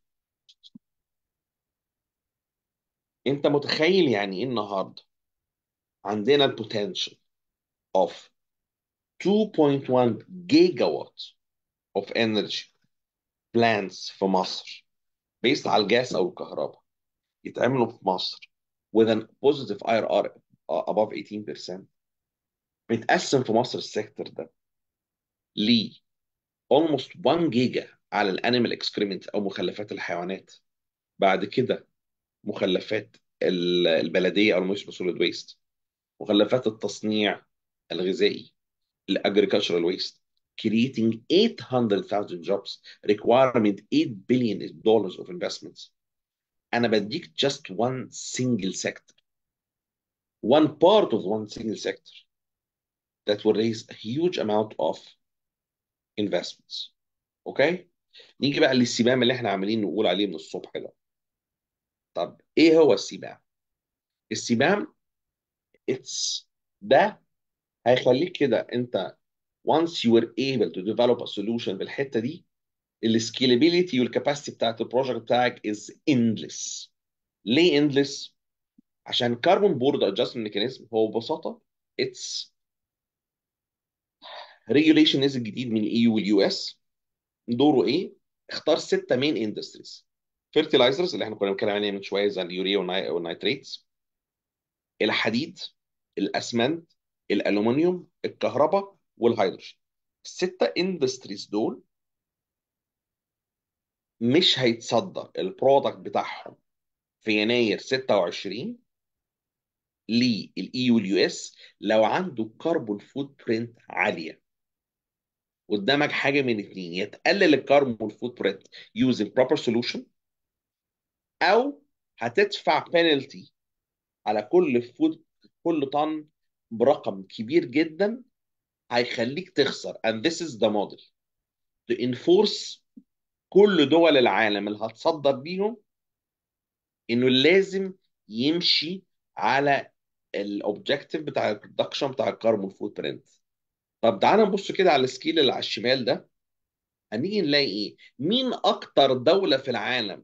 انت متخيل يعني ايه النهارده عندنا البوتنشال of 2.1 جيجا وات of energy plants في مصر based على الجاس او الكهرباء يتعملوا في مصر with an positive IRR above 18% بيتقسم في مصر السيكتور ده ل almost 1 جيجا على الانيمال اكسكريمنت او مخلفات الحيوانات بعد كده مخلفات ال- البلديه او الميوسيبل سوليد ويست مخلفات التصنيع الغذائي الاجريكلتشرال ويست creating 800,000 jobs requirement 8 billion dollars of investments انا بديك just one single sector one part of one single sector that will raise a huge amount of investments اوكي نيجي بقى للسبام اللي احنا عاملين نقول عليه من الصبح ده طب ايه هو السبام السبام it's ده هيخليك كده انت once you were able to develop a solution بالحته دي السكيلابيليتي والكاباسيتي بتاعت البروجكت بتاعك is endless ليه endless عشان كاربون بورد ادجستمنت ميكانيزم هو ببساطه اتس ريجوليشن نزل جديد من الاي يو واليو اس دوره ايه اختار ستة مين اندستريز فيرتلايزرز اللي احنا كنا بنتكلم عليها من شويه زي اليوريا والني- والنيتريتس الحديد الاسمنت الالومنيوم الكهرباء والهيدروجين الستة اندستريز دول مش هيتصدر البرودكت بتاعهم في يناير 26 للاي واليو اس لو عنده كربون فوت برنت عاليه قدامك حاجه من اتنين يا تقلل الكربون فوت برنت using proper solution او هتدفع بينالتي على كل فود كل طن برقم كبير جدا هيخليك تخسر and this is the model to enforce كل دول العالم اللي هتصدر بيهم انه لازم يمشي على الاوبجيكتيف بتاع الريدكشن بتاع الكربون فوت برنت طب تعالى نبص كده على السكيل اللي على الشمال ده هنيجي نلاقي ايه مين اكتر دولة في العالم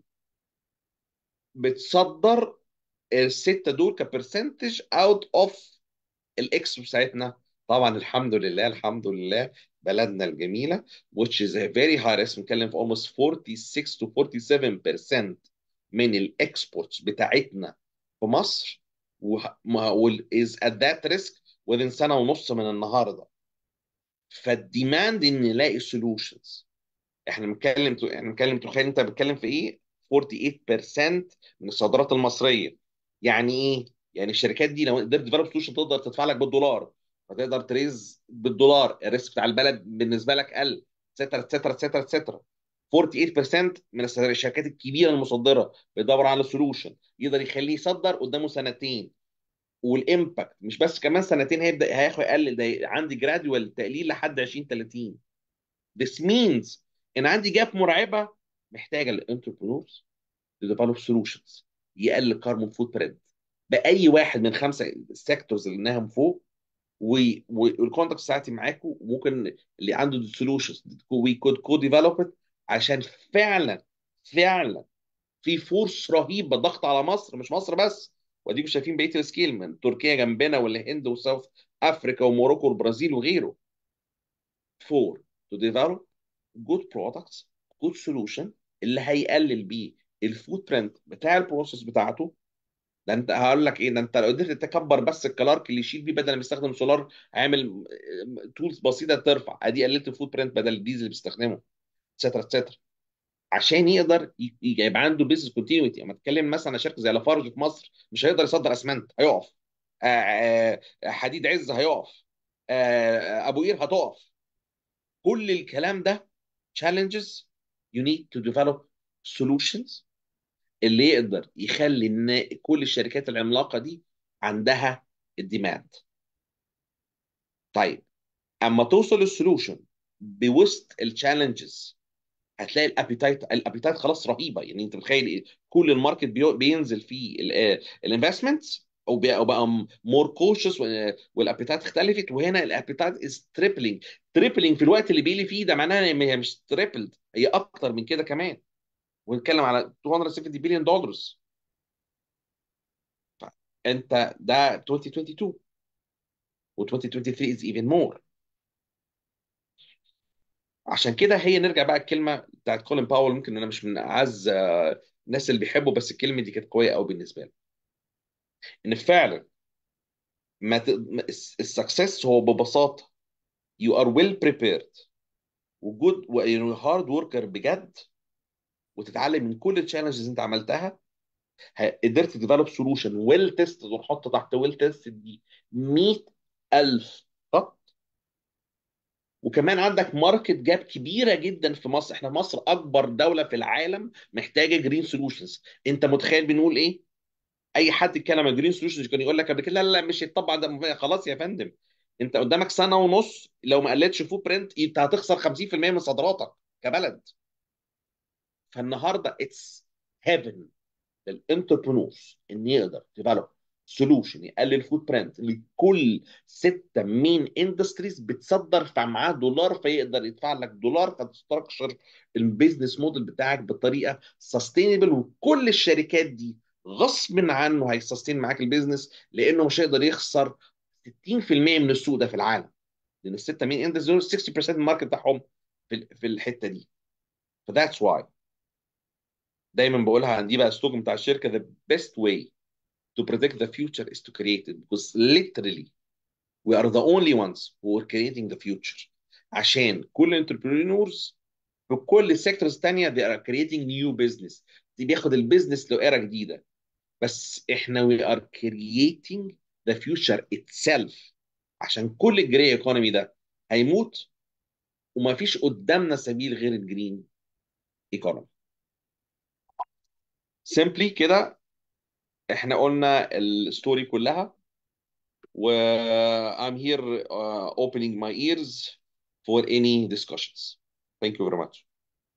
بتصدر الستة دول كبرسنتج اوت اوف الاكس بتاعتنا طبعا الحمد لله الحمد لله بلدنا الجميلة which is a very high risk بنتكلم في almost 46 to 47% من الاكسبورتس بتاعتنا في مصر و و- is at that risk within سنة ونص من النهاردة فالديماند ان نلاقي solutions احنا بنتكلم احنا بنتكلم تخيل انت بتتكلم في ايه 48% من الصادرات المصريه يعني ايه يعني الشركات دي لو قدرت ديفلوب سولوشن تقدر تدفع لك بالدولار فتقدر تريز بالدولار الريسك بتاع البلد بالنسبه لك قل سترا سترا سترا سترا 48% من الس- الشركات الكبيره المصدره بيدور على سولوشن يقدر يخليه يصدر قدامه سنتين والامباكت مش بس كمان سنتين هيبدا هياخد يقلل ده عندي جرادوال تقليل لحد 20 30 This means ان عندي جاب مرعبه محتاجه الانتربرونورز تديفلوب سولوشنز يقلل الكاربون فوت برنت باي واحد من خمسه سيكتورز اللي قلناهم فوق والكونتاكت بتاعتي معاكم وممكن اللي عنده سولوشنز وي كود كو ديفلوب عشان فعلا فعلا في فورس رهيبه ضغط على مصر مش مصر بس واديكم شايفين بقيه السكيل من تركيا جنبنا والهند وساوث افريكا وموروكو والبرازيل وغيره for to develop good products good solution اللي هيقلل بيه الفوت برنت بتاع البروسيس بتاعته ده انت هقول لك ايه ده انت لو قدرت تكبر بس الكلارك اللي يشيل بيه بدل ما يستخدم سولار عامل تولز بسيطه ترفع ادي قللت الفوت برنت بدل الديزل اللي بيستخدمه اتسترا اتسترا عشان يقدر ي- يبقى عنده بيزنس كونتينيوتي اما اتكلم مثلا على شركه زي لافارج في مصر مش هيقدر يصدر اسمنت هيقف آه، آه، حديد عز هيقف آه، ابو قير هتقف كل الكلام ده challenges you need to develop solutions اللي يقدر يخلي ان كل الشركات العملاقه دي عندها الديماند طيب اما توصل للسولوشن بوسط التشالنجز هتلاقي الابيتايت الابيتايت خلاص رهيبه يعني انت متخيل إيه؟ كل الماركت بيو- بينزل فيه الانفستمنتس او بقى أو بقى مور كوشس والابيتايت اختلفت وهنا الابيتايت از تريبلينج تريبلينج في الوقت اللي بيلي فيه ده معناه ان هي مش تريبلد هي اكتر من كده كمان ونتكلم على 270 بليون دولار انت ده 2022 و2023 is even more عشان كده هي نرجع بقى الكلمه بتاعت كولين باول ممكن انا مش من اعز آه، الناس اللي بيحبوا بس الكلمه دي كانت قويه قوي بالنسبه لي ان فعلا ما ت... السكسس هو ببساطه you are well prepared وجود وهارد وركر بجد وتتعلم من كل التشالنجز انت عملتها ه- قدرت تديفلوب سولوشن ويل تيست ونحط تحت ويل تيست دي 100000 خط وكمان عندك ماركت جاب كبيره جدا في مصر احنا مصر اكبر دوله في العالم محتاجه جرين سولوشنز انت متخيل بنقول ايه اي حد يتكلم عن جرين سولوشنز كان يقول لك قبل كده لا لا لا مش يتطبق ده خلاص يا فندم انت قدامك سنه ونص لو ما قلتش فوت برنت انت هتخسر 50% من صادراتك كبلد فالنهارده اتس هيفن للانتربرونورز ان يقدر ديفلوب سولوشن يقلل فوت برنت لكل ستة مين اندستريز بتصدر فمعاه دولار فيقدر يدفع لك دولار فتستراكشر البيزنس موديل بتاعك بطريقه سستينبل وكل الشركات دي غصب عنه هيسستين معاك البيزنس لانه مش هيقدر يخسر 60% من السوق ده في العالم لان الستة مين اندستريز 60% من الماركت بتاعهم في في الحته دي فذاتس واي دايما بقولها دي بقى السلوجن بتاع الشركه the best way to predict the future is to create it because literally we are the only ones who are creating the future عشان كل entrepreneurs في كل السيكتورز الثانيه they are creating new business دي بياخد البيزنس لإيرا جديده بس احنا we are creating the future itself عشان كل الجري ايكونومي ده هيموت وما فيش قدامنا سبيل غير الجرين ايكونومي سيمبلي كده احنا قلنا الستوري كلها و I'm here uh, opening my ears for any discussions. Thank you very much.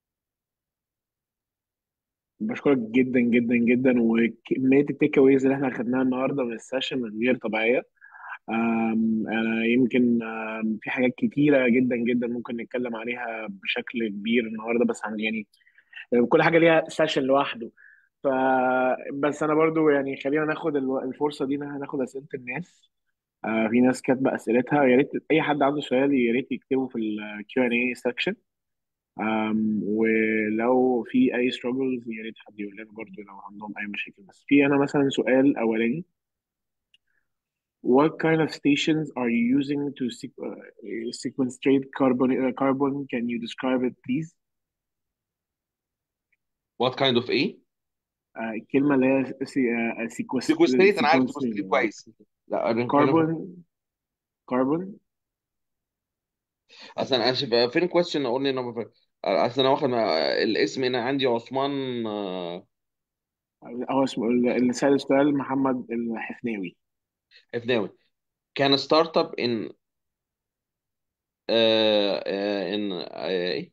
بشكرك جدا جدا جدا وكميه التيك اويز اللي احنا خدناها النهارده من السيشن غير طبيعيه أم، انا يمكن أم، في حاجات كتيره جدا جدا ممكن نتكلم عليها بشكل كبير النهارده بس عن يعني كل حاجه ليها سيشن لوحده ف بس انا برضو يعني خلينا ناخد الو- الفرصه دي ان احنا ناخد اسئله الناس آه، في ناس كاتبه اسئلتها يا ريت اي حد عنده سؤال يا ريت يكتبه في الكيو ان اي سكشن ولو في اي struggles يا ريت حد يقول لنا برضو لو عندهم اي مشاكل بس في انا مثلا سؤال اولاني What kind of stations are you using to sequ- uh, sequestrate carbon uh, carbon? Can you describe it please? What kind of ايه؟ آه، الكلمة اللي هي سي- آه، sequest- سيكوستريت انا عارف sequestrate سيكوستريت آه، كويس لا انا بتكلم carbon carbon اصلا انا شايف- فين كويستشن اقول لي انا اصلا انا واخد الاسم هنا عندي عثمان آه، هو اسمه اللي سأل السؤال محمد الحفناوي حفناوي كان ستارت اب ان ان ايه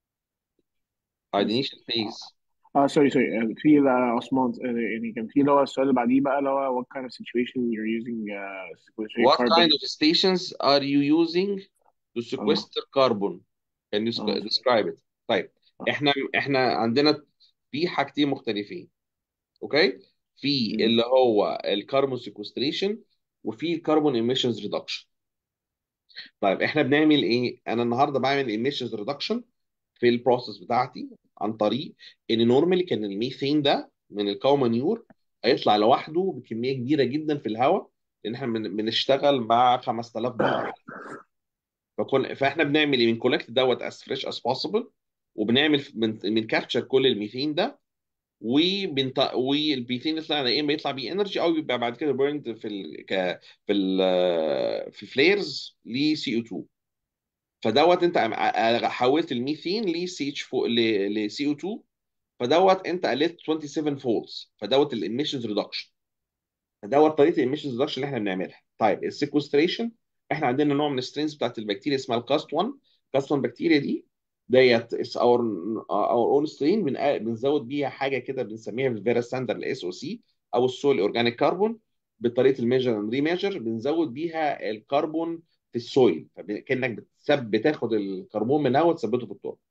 بس ideation phase اه سوري سوري في لا، عثمان آه، يعني كان في اللي هو السؤال اللي بعديه بقى اللي هو what kind of situation you're using uh, sequestrate What kind carbon of stations are you using to اه sequester carbon? Can you اه sc- describe it? طيب اه احنا احنا عندنا في حاجتين مختلفين اوكي في مم. اللي هو الكربون سيكوستريشن وفي الكربون ايميشنز ريدكشن طيب احنا بنعمل ايه انا النهارده بعمل ايميشنز ريدكشن في البروسيس بتاعتي عن طريق ان نورمالي كان الميثين ده من الكومانيور هيطلع لوحده بكميه كبيره جدا في الهواء لان احنا بن- بنشتغل مع 5000 بقره فكل فاحنا بنعمل ايه بنكولكت دوت as fresh as possible وبنعمل من بنكابتشر كل الميثين ده وبنط... والميثين اللي طلع يا اما يطلع بيه انرجي او يبقى بعد كده بيرند في ال... ك... في ال... في فليرز ل سي او 2 فدوت انت عم- ع- حولت الميثين ل سي اتش فوق ل سي او 2 فدوت انت قلت 27 فولتس فدوت الاميشنز ريدكشن دوت طريقه الاميشنز ريدكشن اللي احنا بنعملها طيب السيكوستريشن احنا عندنا نوع من السترينز بتاعت البكتيريا اسمها الكاست 1 كاست 1 بكتيريا دي ديت اور اور اون سترين بنزود بيها حاجه كده بنسميها بالفيرا ستاندر الاس او سي او السول اورجانيك كربون بطريقه الميجر اند ريميجر بنزود بيها الكربون في السويل فكانك بتسب بتاخد الكربون من هوا تثبته في التربه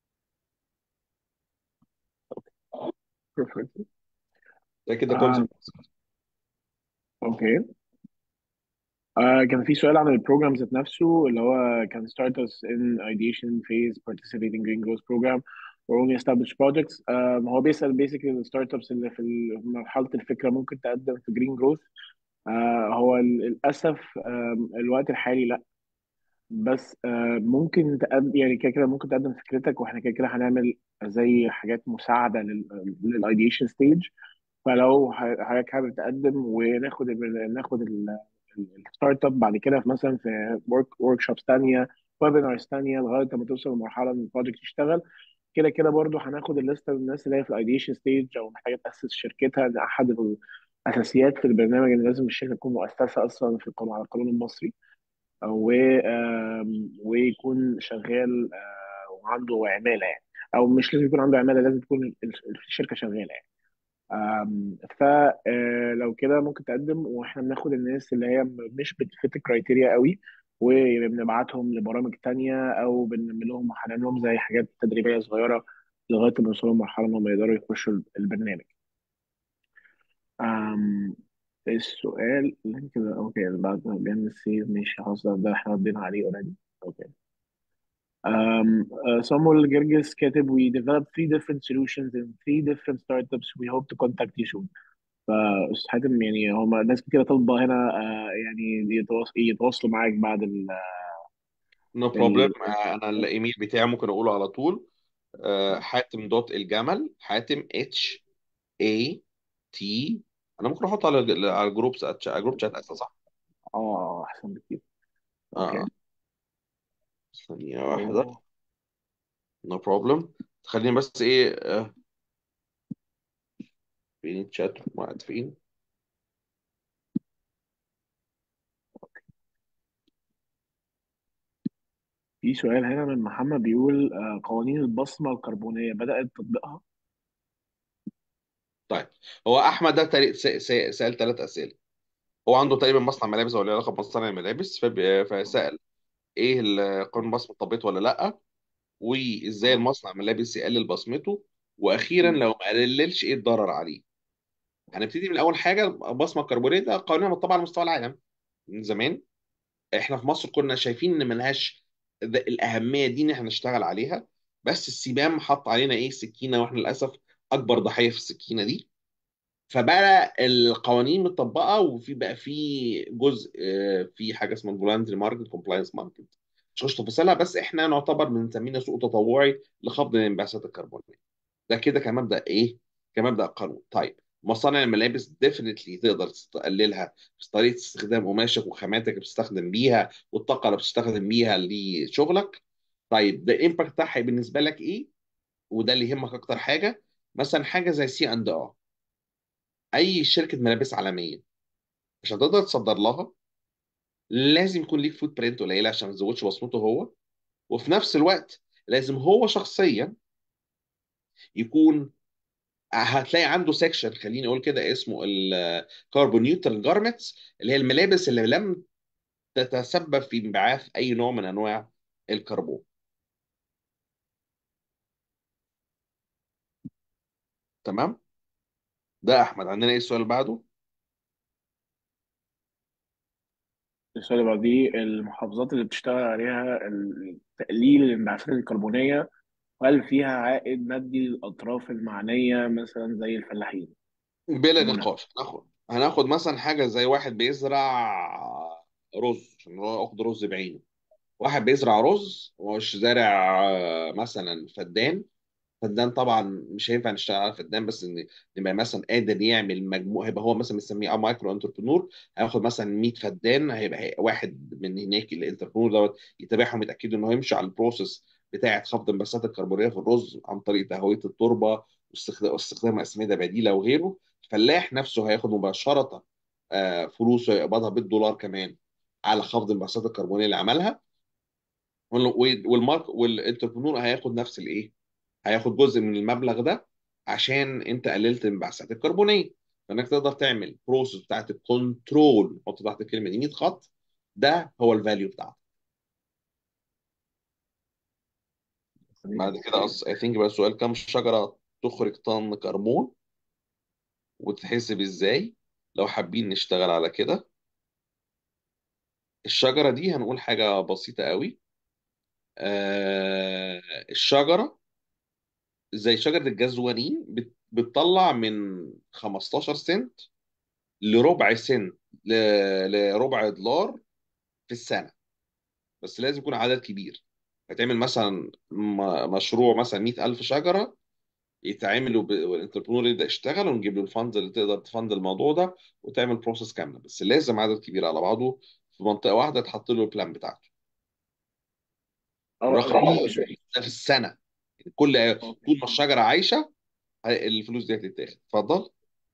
perfect ده كده آه، كونسبت اوكي آه كان في سؤال عن البروجرام ذات نفسه اللي هو كان starters in ideation phase participate in green growth program or only established projects آه هو بيسأل basically الستارت ابس اللي في ال- في مرحلة الفكرة ممكن تقدم في green growth آه هو ال- للأسف آه الوقت الحالي لا بس آه ممكن تقدم يعني كده كده ممكن تقدم فكرتك واحنا كده كده هنعمل زي حاجات مساعدة للايديشن ستيج فلو ح- حضرتك حابب تقدم وناخد ال ناخد الستارت اب بعد كده في مثلا في ورك ورك شوبس ثانيه ويبينارز ثانيه لغايه ما توصل لمرحله ان البروجكت يشتغل كده كده برضو هناخد الليسته من الناس اللي هي في الايديشن ستيج او محتاجه تاسس شركتها ان احد الاساسيات في البرنامج ان لازم الشركه تكون مؤسسه اصلا في القانون على القانون المصري و آم، ويكون شغال آه، وعنده عماله يعني او مش لازم يكون عنده عماله لازم تكون الشركه شغاله يعني فلو كده ممكن تقدم واحنا بناخد الناس اللي هي مش بتفت الكرايتيريا قوي وبنبعتهم لبرامج تانية او بنعمل لهم هنعمل لهم زي حاجات تدريبية صغيرة لغاية ما يوصلوا لمرحلة انهم يقدروا يخشوا البرنامج أم، السؤال اللي كده اوكي اللي بعد بيعمل سيف ماشي خلاص ده ده احنا ردينا عليه اوريدي اوكي Um, uh, Samuel Gerges كاتب we developed three different solutions in three different startups we hope to contact you soon فأستاذ حاتم يعني هما ناس كتير طالبة هنا آه، يعني يتواص- يتواصلوا معاك بعد ال نو بروبلم ال انا الايميل بتاعي ممكن اقوله على طول آه، حاتم دوت الجمل حاتم اتش اي تي انا ممكن احطه على على الجروب على الجروب شات اساسا صح؟ اه احسن بكتير اوكي اه ثانية واحدة أوه. نو بروبلم خليني بس ايه آه، فين الشات واحد فين في سؤال هنا من محمد بيقول آه، قوانين البصمة الكربونية بدأت تطبيقها طيب هو احمد ده تاريخ سأل ثلاث اسئله هو عنده تقريبا مصنع ملابس او له علاقه بمصنع الملابس فب- فسأل ايه ال- قانون بصمه طبيت ولا لا وازاي اه المصنع الملابس يقلل بصمته واخيرا مم. لو ما قللش ايه الضرر عليه هنبتدي من اول حاجه البصمه الكربونيه ده قوانين مطبقه على مستوى العالم من زمان احنا في مصر كنا شايفين ان ملهاش ذ- الاهميه دي ان احنا نشتغل عليها بس السبام حط علينا ايه سكينه واحنا للاسف اكبر ضحيه في السكينه دي فبقى القوانين متطبقه وفي بقى في جزء آه، في حاجه اسمها فولانتري ماركت كومبلاينس ماركت مش هخش تفاصيلها بس احنا نعتبر بنسمينا سوق تطوعي لخفض الانبعاثات الكربونيه ده كده كمبدأ ايه كمبدأ قانون طيب مصانع الملابس ديفنتلي تقدر تقللها في طريقة استخدام قماشك وخاماتك اللي بتستخدم بيها والطاقة اللي بتستخدم بيها لشغلك طيب ده الامباكت بتاعها بالنسبة لك ايه وده اللي يهمك اكتر حاجة مثلا حاجة زي سي اند ار اي شركة ملابس عالمية عشان تقدر تصدر لها لازم يكون ليك فوت برنت قليلة عشان ما تزودش بصمته هو وفي نفس الوقت لازم هو شخصيا يكون هتلاقي عنده سيكشن خليني اقول كده اسمه الكاربون نيوترال جارمنتس اللي هي الملابس اللي لم تتسبب في انبعاث اي نوع من انواع الكربون تمام ده احمد عندنا ايه السؤال اللي بعده السؤال اللي بعديه المحافظات اللي بتشتغل عليها ال- تقليل الانبعاثات الكربونية هل فيها عائد مادي للأطراف المعنية مثلا زي الفلاحين بلا منى نقاش هناخد هناخد مثلا حاجه زي واحد بيزرع رز عشان هو اخد رز بعينه واحد بيزرع رز ومش زارع آه، مثلا فدان فدان طبعا مش هينفع نشتغل على فدان بس ان نبقى مثلا قادر يعمل مجموعه هيبقى هو مثلا مسميه او مايكرو انتربرنور هياخد مثلا 100 فدان هيبقى هي- واحد من هناك الانتربرنور دوت يتابعهم يتاكدوا ان هو يمشي على البروسيس بتاعه خفض الانبعاثات الكربونيه في الرز عن طريق تهويه التربه واستخدام واستخدام اسمده بديله وغيره الفلاح نفسه هياخد مباشره آه، فلوسه يقبضها بالدولار كمان على خفض الانبعاثات الكربونيه اللي عملها وال- والمارك والانتربرنور هياخد نفس الايه هياخد جزء من المبلغ ده عشان انت قللت الانبعاثات الكربونيه فانك تقدر تعمل بروسيس بتاعت الكنترول حط تحت الكلمه دي 100 خط ده هو الفاليو بتاعته بعد كده اص اي ثينك بقى السؤال كم شجره تخرج طن كربون وتتحسب ازاي لو حابين نشتغل على كده الشجره دي هنقول حاجه بسيطه قوي آه الشجره زي شجره الجزورين بت- بتطلع من 15 سنت لربع سنت ل- لربع دولار في السنه بس لازم يكون عدد كبير هتعمل مثلا م- مشروع مثلا 100000 شجره يتعملوا ب- والانتربرونور يبدا يشتغل ونجيب له الفاندز اللي تقدر تفند الموضوع ده وتعمل بروسيس كامله بس لازم عدد كبير على بعضه في منطقه واحده تحط له البلان بتاعته اه الرقم ال- السؤال ده في السنه كل اوكي طول ما الشجره عايشه هي- الفلوس دي هتتاخد اتفضل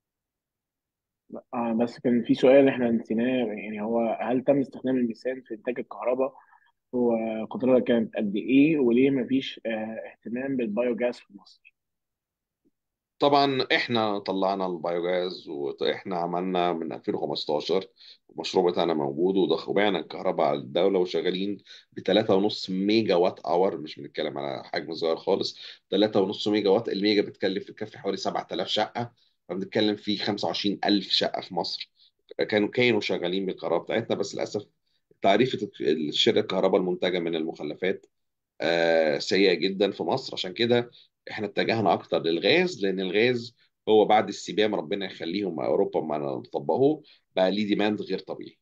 آه بس كان في سؤال احنا نسيناه يعني هو هل تم استخدام الميثان في انتاج الكهرباء وقدرتها كانت قد ايه وليه مفيش آه اهتمام بالبايوجاز في مصر؟ طبعا احنا طلعنا البايوجاز واحنا عملنا من 2015 المشروع بتاعنا موجود وضخبنا الكهرباء على الدوله وشغالين ب 3.5 ميجا وات اور مش بنتكلم على حجم صغير خالص 3.5 ميجا وات الميجا بتكلف بتكفي حوالي 7000 شقه فبنتكلم في 25000 شقه في مصر كانوا كانوا شغالين بالكهرباء بتاعتنا بس للاسف تعريفه الشركه الكهرباء المنتجه من المخلفات آه، سيئة جدا في مصر عشان كده احنا اتجهنا اكتر للغاز لان الغاز هو بعد السبام ربنا يخليهم اوروبا ما طبقوه بقى ليه ديماند غير طبيعي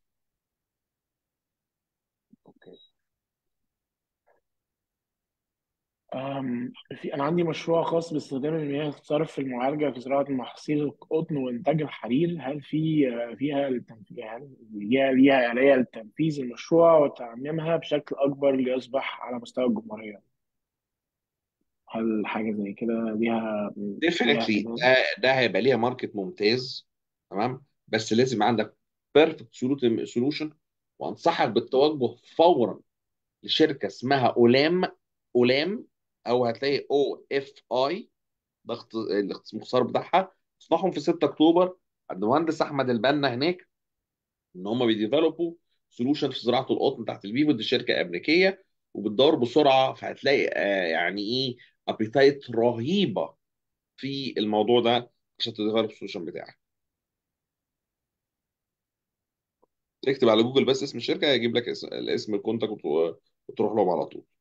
اوكي أم، في أنا عندي مشروع خاص باستخدام المياه الصرف في المعالجة في زراعة محاصيل القطن وإنتاج الحرير هل في آه، فيها التنفيذ يعني ليها ليها آلية لتنفيذ المشروع وتعميمها بشكل أكبر ليصبح على مستوى الجمهورية هل حاجة زي كده ليها ليها ديفينتلي اهتمام؟ ده ده هيبقى ليها ماركت ممتاز تمام بس لازم يبقى عندك بيرفكت سولوشن وانصحك بالتوجه فورا لشركه اسمها اولام اولام او هتلاقي او اف اي ده اخت- الاختصار بتاعها اصبحهم في 6 اكتوبر عند المهندس احمد البنا هناك ان هم بيديفلوبوا سولوشن في زراعه القطن تحت الفيفو دي شركه امريكيه وبتدور بسرعه فهتلاقي آه يعني ايه ابيتايت رهيبه في الموضوع ده عشان تديفلوب السولوشن بتاعك اكتب على جوجل بس اسم الشركه هيجيب لك اسم الاسم الكونتاكت وت- وتروح لهم على طول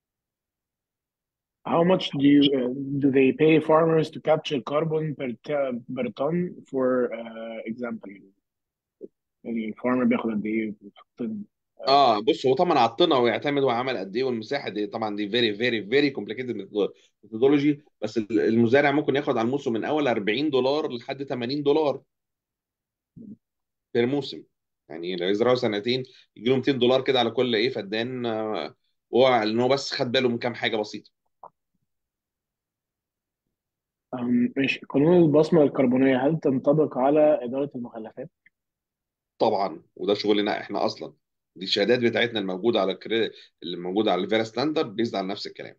How much do you uh, do they pay farmers to capture carbon per, ta- per ton for uh, example يعني الفارمر بياخد قد ايه في الطن اه بص هو طبعا عطنا ويعتمد هو عمل قد ايه والمساحه دي طبعا دي فيري فيري فيري كومبليكيتد ميثودولوجي بس المزارع ممكن ياخد على الموسم من اول 40 دولار لحد 80 دولار في الموسم يعني لو يزرعوا سنتين يجي له 200 دولار كده على كل ايه فدان آه، هو لان هو بس خد باله من كام حاجه بسيطه أم، ماشي قانون البصمة الكربونية هل تنطبق على إدارة المخلفات؟ طبعا وده شغلنا احنا اصلا دي الشهادات بتاعتنا الموجوده على الكري... اللي موجوده على الفيرا ستاندرد بيزد على نفس الكلام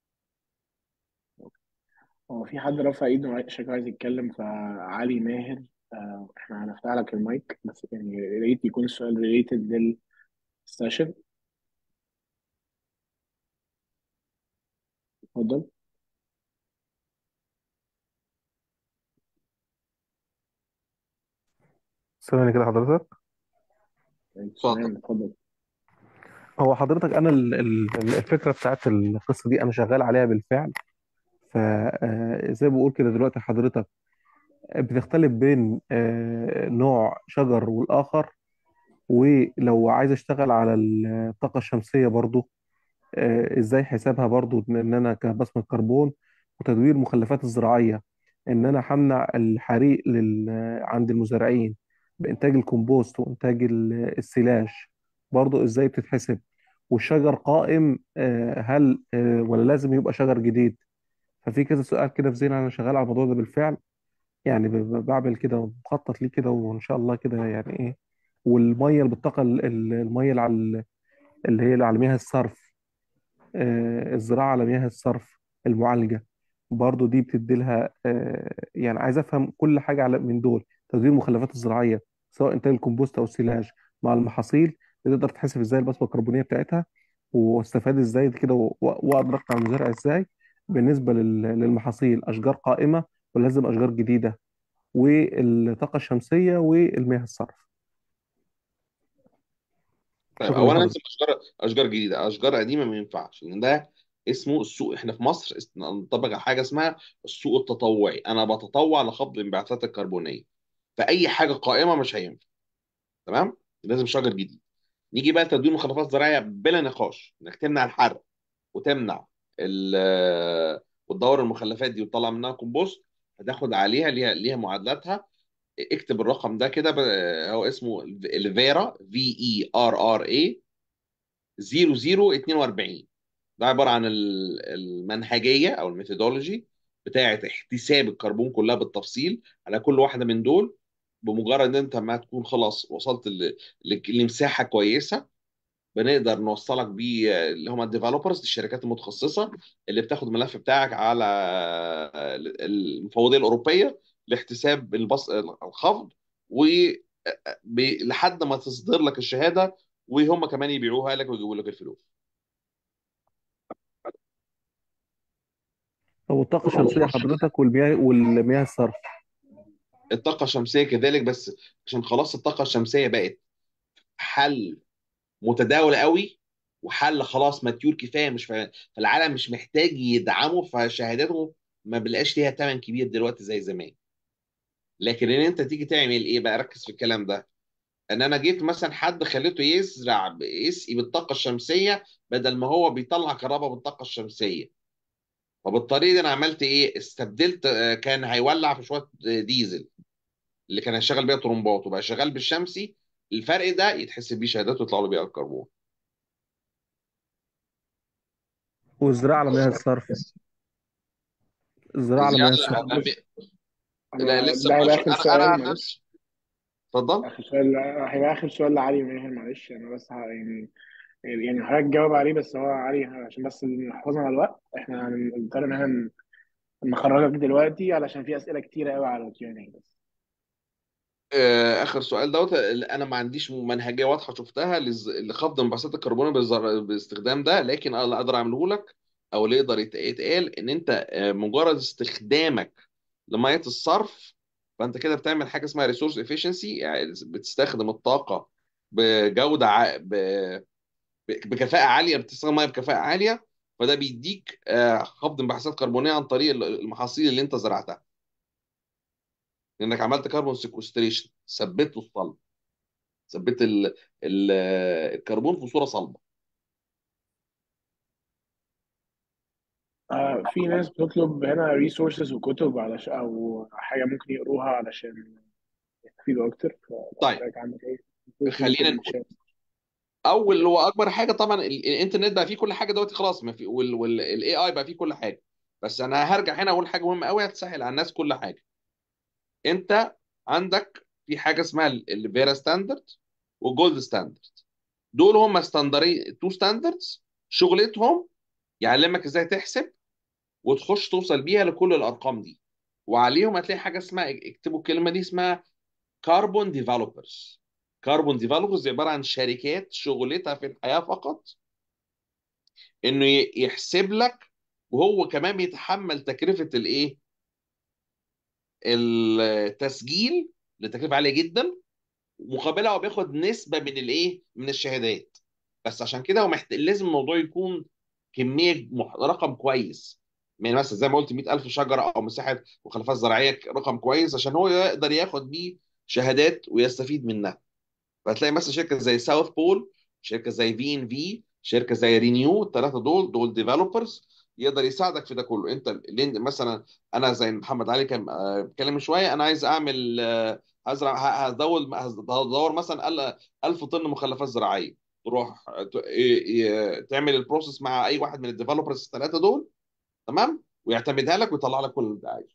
هو في حد رفع ايده شكله عايز يتكلم فعلي ماهر آه، احنا هنفتح لك المايك بس يعني يا ريت يكون السؤال ريليتد للسيشن اتفضل ثواني كده حضرتك اتفضل تمام اتفضل هو حضرتك انا ال- ال- الفكره بتاعت القصه دي انا شغال عليها بالفعل فزي ما بقول كده دلوقتي حضرتك بتختلف بين آه، نوع شجر والاخر ولو عايز اشتغل على الطاقه الشمسيه برضو آه، ازاي حسابها برضو ان إن انا كبصمة كربون وتدوير المخلفات الزراعية ان انا همنع الحريق لل... عند المزارعين بانتاج الكمبوست وانتاج ال- السلاج برضو ازاي بتتحسب والشجر قائم آه، هل آه، ولا لازم يبقى شجر جديد ففي كذا سؤال كده في ذهني انا شغال على الموضوع ده بالفعل يعني ب- ب- بعمل كده ومخطط ليه كده وان شاء الله كده يعني ايه والميه اللي بالطاقه ال- ال- الميه اللي على اللي هي اللي على مياه الصرف آه، الزراعة على مياه الصرف المعالجة برضو دي بتدي لها آه، يعني عايز افهم كل حاجة على من دول تدوير المخلفات الزراعية سواء انتاج الكمبوست او السيلاج مع المحاصيل بتقدر تحسب ازاي البصمة الكربونية بتاعتها واستفاد ازاي دي كده و- واقدر اقنع المزارع ازاي بالنسبة لل- للمحاصيل اشجار قائمة ولازم اشجار جديدة والطاقة الشمسية والمياه الصرف طيب شكرا اولا لازم لحضرتك اشجار اشجار جديده اشجار قديمه ما ينفعش لان ده اسمه السوق احنا في مصر است- نطبق على حاجه اسمها السوق التطوعي انا بتطوع لخفض الانبعاثات الكربونيه فاي حاجه قائمه مش هينفع تمام لازم شجر جديد نيجي بقى لتدوين مخلفات زراعيه بلا نقاش انك تمنع الحرق وتمنع ال وتدور المخلفات دي وتطلع منها كومبوست هتاخد عليها ليها ليها معادلاتها اكتب الرقم ده كده ب- هو اسمه الفيرا في اي ار ار اي 0042 ده عباره عن ال- المنهجيه او الميثودولوجي بتاعه احتساب الكربون كلها بالتفصيل على كل واحده من دول بمجرد ان انت ما تكون خلاص وصلت ل- ل- لمساحه كويسه بنقدر نوصلك بيه اللي هم الديفلوبرز الشركات المتخصصه اللي بتاخد الملف بتاعك على المفوضيه الاوروبيه لاحتساب البص الخفض و ب- لحد ما تصدر لك الشهاده وهم كمان يبيعوها لك ويجيبوا لك الفلوس طب الطاقة الشمسية حضرتك والمياه والمياه الصرف الطاقه الشمسيه كذلك بس عشان خلاص الطاقه الشمسيه بقت حل متداول قوي وحل خلاص ماتيور كفايه مش ف... فالعالم مش محتاج يدعمه فشهاداته ما بلاقاش ليها ثمن كبير دلوقتي زي زمان لكن ان انت تيجي تعمل ايه بقى ركز في الكلام ده ان انا جيت مثلا حد خليته يزرع ب- يسقي بالطاقه الشمسيه بدل ما هو بيطلع كهرباء بالطاقه الشمسيه فبالطريقه دي انا عملت ايه استبدلت آه، كان هيولع في شويه ديزل اللي كان هيشغل بيها طرمبات وبقى شغال بالشمسي الفرق ده يتحسب بيه شهادات ويطلع له بيه الكربون والزراعه على مياه الصرف الزراعه على مياه الصرف زياده آه، بص لا انا لسه ده هيبقى ما اخر انا انا سؤال عن معلش نفسي اتفضل اخر سؤال هيبقى اخر سؤال لعلي ماهر معلش انا بس ه- يعني يعني حضرتك تجاوب عليه بس هو علي عشان بس نحافظ على الوقت احنا هنضطر ان احنا نخرجك دلوقتي علشان في اسئله كتيره قوي على الكيو ان اي بس آه، اخر سؤال دوت انا ما عنديش منهجيه واضحه شفتها لز- لخفض انبعاثات الكربون بالزر- باستخدام ده لكن اللي اقدر اعمله لك او اللي يقدر يت- يتقال ان انت آه، مجرد استخدامك لميه الصرف فانت كده بتعمل حاجه اسمها ريسورس افيشنسي يعني بتستخدم الطاقه بجوده ع... ب... ب- بكفاءه عاليه بتستخدم ميه بكفاءه عاليه فده بيديك آه، خفض انبعاثات كربونيه عن طريق المحاصيل اللي انت زرعتها لانك عملت كربون سيكوستريشن ثبته الصلب ثبت ال... ال... الكربون في صوره صلبه آه في ناس بتطلب هنا ريسورسز وكتب علشان او حاجه ممكن يقروها علشان يستفيدوا اكتر فلو طيب حضرتك عندك اي resources خلينا ممكن نقول تشارك اول هو اكبر حاجه طبعا ال- الانترنت بقى فيه كل حاجه دلوقتي خلاص ما في والاي اي بقى فيه كل حاجه بس انا هرجع هنا اقول حاجه مهمه قوي هتسهل على الناس كل حاجه انت عندك في حاجه اسمها الفيرا ستاندرد والجولد ستاندرد دول هم ستاندري تو ستاندردز شغلتهم يعلمك ازاي تحسب وتخش توصل بيها لكل الارقام دي وعليهم هتلاقي حاجه اسمها اكتبوا الكلمه دي اسمها كاربون ديفلوبرز كاربون ديفلوبرز عباره عن شركات شغلتها في الحياه فقط انه ي- يحسب لك وهو كمان بيتحمل تكلفه الايه التسجيل لتكلفه عاليه جدا مقابلها هو بياخد نسبه من الايه من الشهادات بس عشان كده هو محت... لازم الموضوع يكون كميه مح... رقم كويس يعني مثلا زي ما قلت 100000 شجره او مساحه مخلفات زراعيه رقم كويس عشان هو يقدر ياخد بيه شهادات ويستفيد منها فهتلاقي مثلا شركه زي ساوث بول شركه زي في ان في شركه زي رينيو الثلاثه دول دول ديفلوبرز يقدر يساعدك في ده كله انت اللي مثلا انا زي محمد علي كان آه، بيتكلم من شويه انا عايز اعمل آه، هزرع ه- هدور هدور مثلا ال- 1000 طن مخلفات زراعيه تروح ت- ي- ي- تعمل البروسيس مع اي واحد من الديفلوبرز الثلاثه دول تمام ويعتمدها لك ويطلع لك كل اللي انت عايزه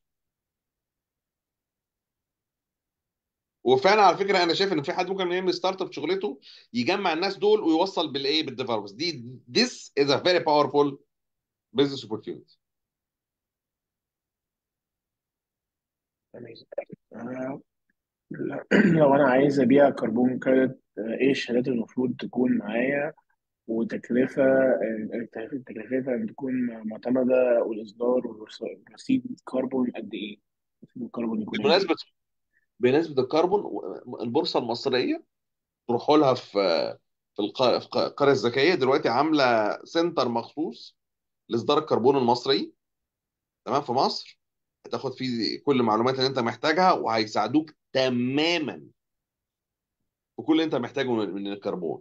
وفعلا على فكره انا شايف ان في حد ممكن يعمل ستارت اب شغلته يجمع الناس دول ويوصل بالايه بالديفلوبرز دي this is a very powerful business opportunity آه، لو انا عايز ابيع كربون كريدت آه، ايه الشهادات اللي المفروض تكون معايا وتكلفة آه، تكلفتها ان تكون معتمدة والاصدار ورصيد كربون قد ايه؟ رصيد الكربون يكون قد ايه؟ بمناسبه بمناسبه الكربون البورصه المصريه تروحوا لها في في الق- في القريه الذكيه دلوقتي عامله سنتر مخصوص لاصدار الكربون المصري تمام في مصر هتاخد فيه كل المعلومات اللي انت محتاجها وهيساعدوك تماما في كل اللي انت محتاجه من من الكربون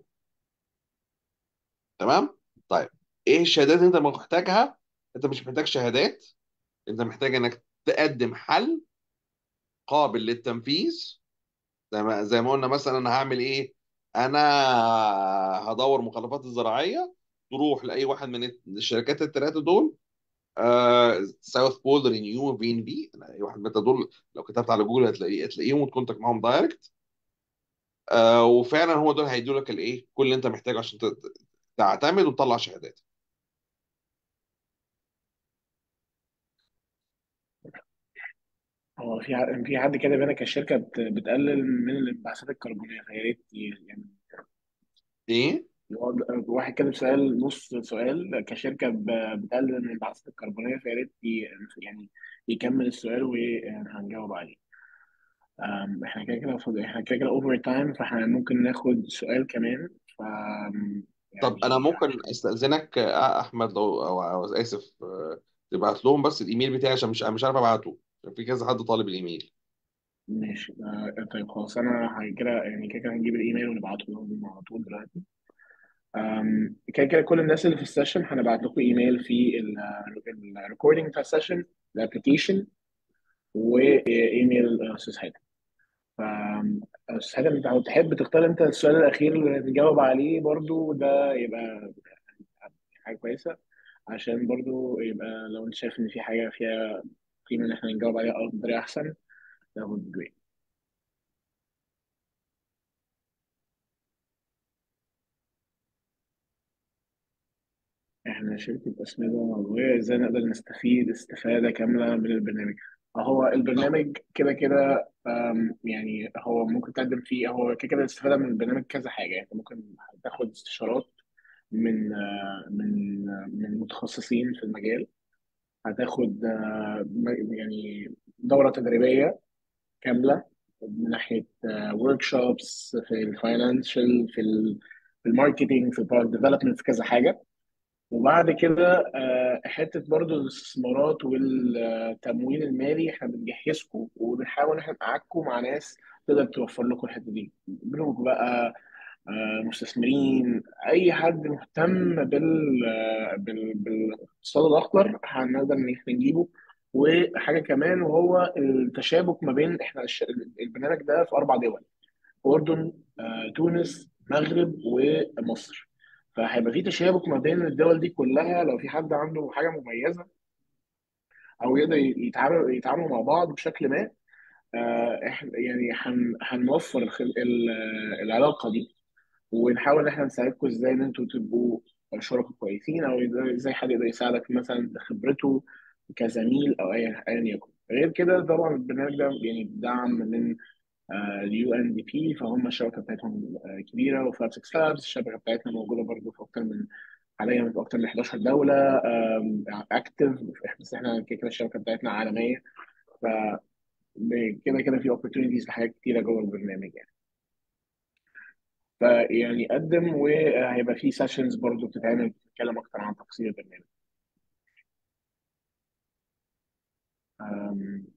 تمام طيب ايه الشهادات اللي انت محتاجها انت مش محتاج شهادات انت محتاج انك تقدم حل قابل للتنفيذ زي ما زي ما قلنا مثلا انا هعمل ايه انا هدور مخلفات الزراعيه تروح لاي واحد من الشركات الثلاثه دول آه ساوث بول رينيو في ان بي اي واحد من دول لو كتبت على جوجل هتلاقيه هتلاقيهم وتكونتاكت معاهم دايركت آه وفعلا هو دول هيدوا لك الايه كل اللي انت محتاجه عشان ت- تعتمد وتطلع شهادات هو في ع- في حد كده هنا كشركة بت- بتقلل من الانبعاثات الكربونية فيا ريت ي- يعني ايه يقعد- واحد كاتب سؤال نص سؤال كشركة ب- بتقلل من الانبعاثات الكربونية فيا ريت ي- يعني يكمل السؤال وهنجاوب عليه أم، احنا كده كده فاضي- احنا كده كده اوفر تايم فاحنا ممكن ناخد سؤال كمان ف طب انا يعني ممكن استاذنك آه، احمد لو او, أو اسف آه، تبعت لهم بس الايميل بتاعي عشان مش مش عارف ابعته عشان في كذا حد طالب الايميل ماشي آه، طيب خلاص انا ه- كده يعني كده كده هنجيب الايميل ونبعته لهم على طول دلوقتي أم، كده كده كل الناس اللي في السيشن هنبعت لكم ايميل في الريكوردنج بتاع السيشن الابلكيشن وايميل استاذ حاتم ف استاذ حاتم انت لو تحب تختار انت السؤال الاخير اللي نجاوب عليه برضو ده يبقى حاجه كويسه عشان برضو يبقى لو انت شايف ان في حاجه فيها قيمه ان احنا نجاوب عليها بطريقه احسن ده would be great احنا شركة أسمدة عضوية ازاي نقدر نستفيد استفادة كاملة من البرنامج هو البرنامج كده كده أم، يعني هو ممكن تقدم فيه هو كده كده الاستفادة من البرنامج كذا حاجة يعني انت ممكن تاخد استشارات من آه، من آه، من متخصصين في المجال هتاخد آه، م- يعني دورة تدريبية كاملة من ناحية ورك شوبس في الفاينانشال في ال- في الماركتينج في البرودكت ديفلوبمنت في كذا حاجة وبعد كده آه، حته برضو الاستثمارات والتمويل المالي احنا بنجهزكم وبنحاول ان احنا نقعدكم مع ناس تقدر توفر لكم الحته دي بنوك بقى آه، مستثمرين اي حد مهتم بال آه، بال- بالاقتصاد الاخضر هنقدر ان احنا نجيبه وحاجه كمان وهو التشابك ما بين احنا الش- البرنامج ده في اربع دول اردن آه، تونس المغرب ومصر فهيبقى في تشابك ما بين الدول دي كلها لو في حد عنده حاجه مميزه او يقدر يتعامل يتعاملوا مع بعض بشكل ما آه، احنا يعني هن- هنوفر الخل- ال- العلاقه دي ونحاول ان احنا نساعدكم ازاي ان انتوا تبقوا شركاء كويسين او ازاي حد يقدر يساعدك مثلا بخبرته كزميل او ايا ايا يكن غير كده طبعا البرنامج ده يعني بدعم من اليو ان دي بي فهم الشبكه بتاعتهم آه، كبيره وفي 6 لابس الشبكه بتاعتنا موجوده برضو في اكتر من حاليا في اكتر من 11 دوله اكتف بس احنا كده كده الشبكه بتاعتنا عالميه ف كده كده في opportunities لحاجات كتيره جوه البرنامج يعني فيعني قدم وهيبقى في سيشنز برضو بتتعمل بتتكلم اكتر عن تفاصيل البرنامج أم،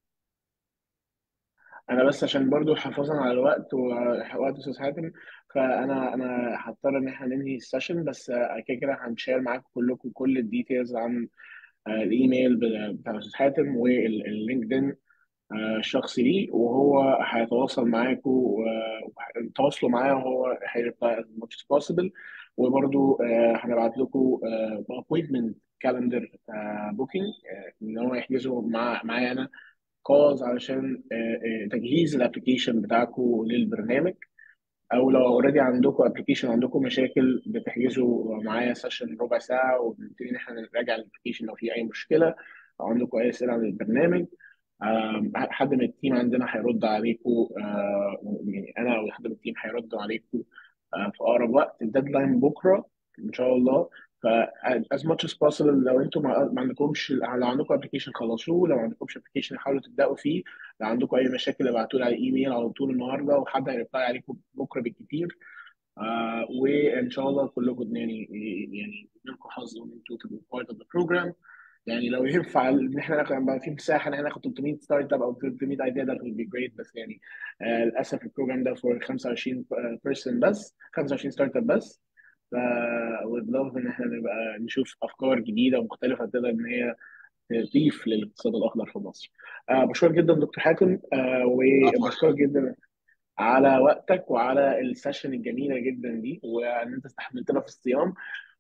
انا بس عشان برضو حفاظا على الوقت ووقت استاذ حاتم فانا انا هضطر ان احنا ننهي السيشن بس آه، كده كده هنشير معاكم كلكم كل الديتيلز عن آه، الايميل بتاع استاذ حاتم واللينكدين آه، الشخصي ليه وهو هيتواصل معاكم وتواصلوا معاه وهو هيريبلاي as much as possible وبرضو آه، هنبعت لكم appointment calendar بوكينج ان هو يحجزوا مع معايا انا كولز علشان آه، آه، تجهيز الابلكيشن بتاعكم للبرنامج او لو اوريدي عندكم ابلكيشن عندكم مشاكل بتحجزوا معايا سيشن ربع ساعه وبنبتدي ان احنا نراجع الابلكيشن لو في اي مشكله او عندكم اي اسئله عن البرنامج آم، حد من التيم عندنا هيرد عليكم آه، يعني انا او حد من التيم هيرد عليكم آه، في اقرب وقت الديدلاين بكره ان شاء الله ف as much as possible لو انتم ما ما عندكمش لو عندكم ابلكيشن خلصوه لو ما عندكمش ابلكيشن حاولوا تبداوا فيه لو عندكم اي مشاكل ابعتوا لي على الايميل على طول النهارده وحد هيرفع عليكم بكره بالكتير آه وان شاء الله كلكم يعني يعني منكم حظ ان انتوا تبقوا part of the program يعني لو ينفع ان احنا ناخد يبقى في مساحه ان احنا ناخد 300 ستارت اب او 300 ايديا ده would be great بس يعني آه للاسف البروجرام ده فور 25 بيرسون بس 25 ستارت اب بس ف would love ان احنا نبقى نشوف افكار جديده ومختلفه تقدر ان هي تضيف للاقتصاد الاخضر في مصر. آه بشكرك جدا دكتور حاتم آه عفوا وبشكرك جدا على وقتك وعلى السيشن الجميله جدا دي وان انت استحملتنا في الصيام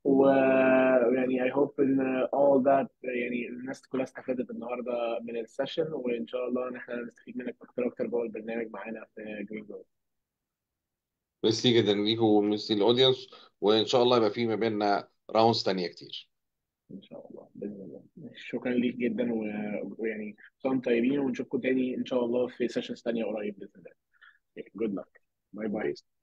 ويعني I hope ان all that يعني الناس كلها استفادت النهارده من السيشن وان شاء الله ان احنا نستفيد منك اكتر واكتر جوه البرنامج معانا في جرين جول ميرسي جدا ليكم وميرسي للاودينس وان شاء الله يبقى في ما بيننا راوندز تانية كتير ان شاء الله باذن الله شكرا ليك جدا و- ويعني صام طيبين ونشوفكم تاني ان شاء الله في سيشنز تانية قريب باذن الله جود luck باي باي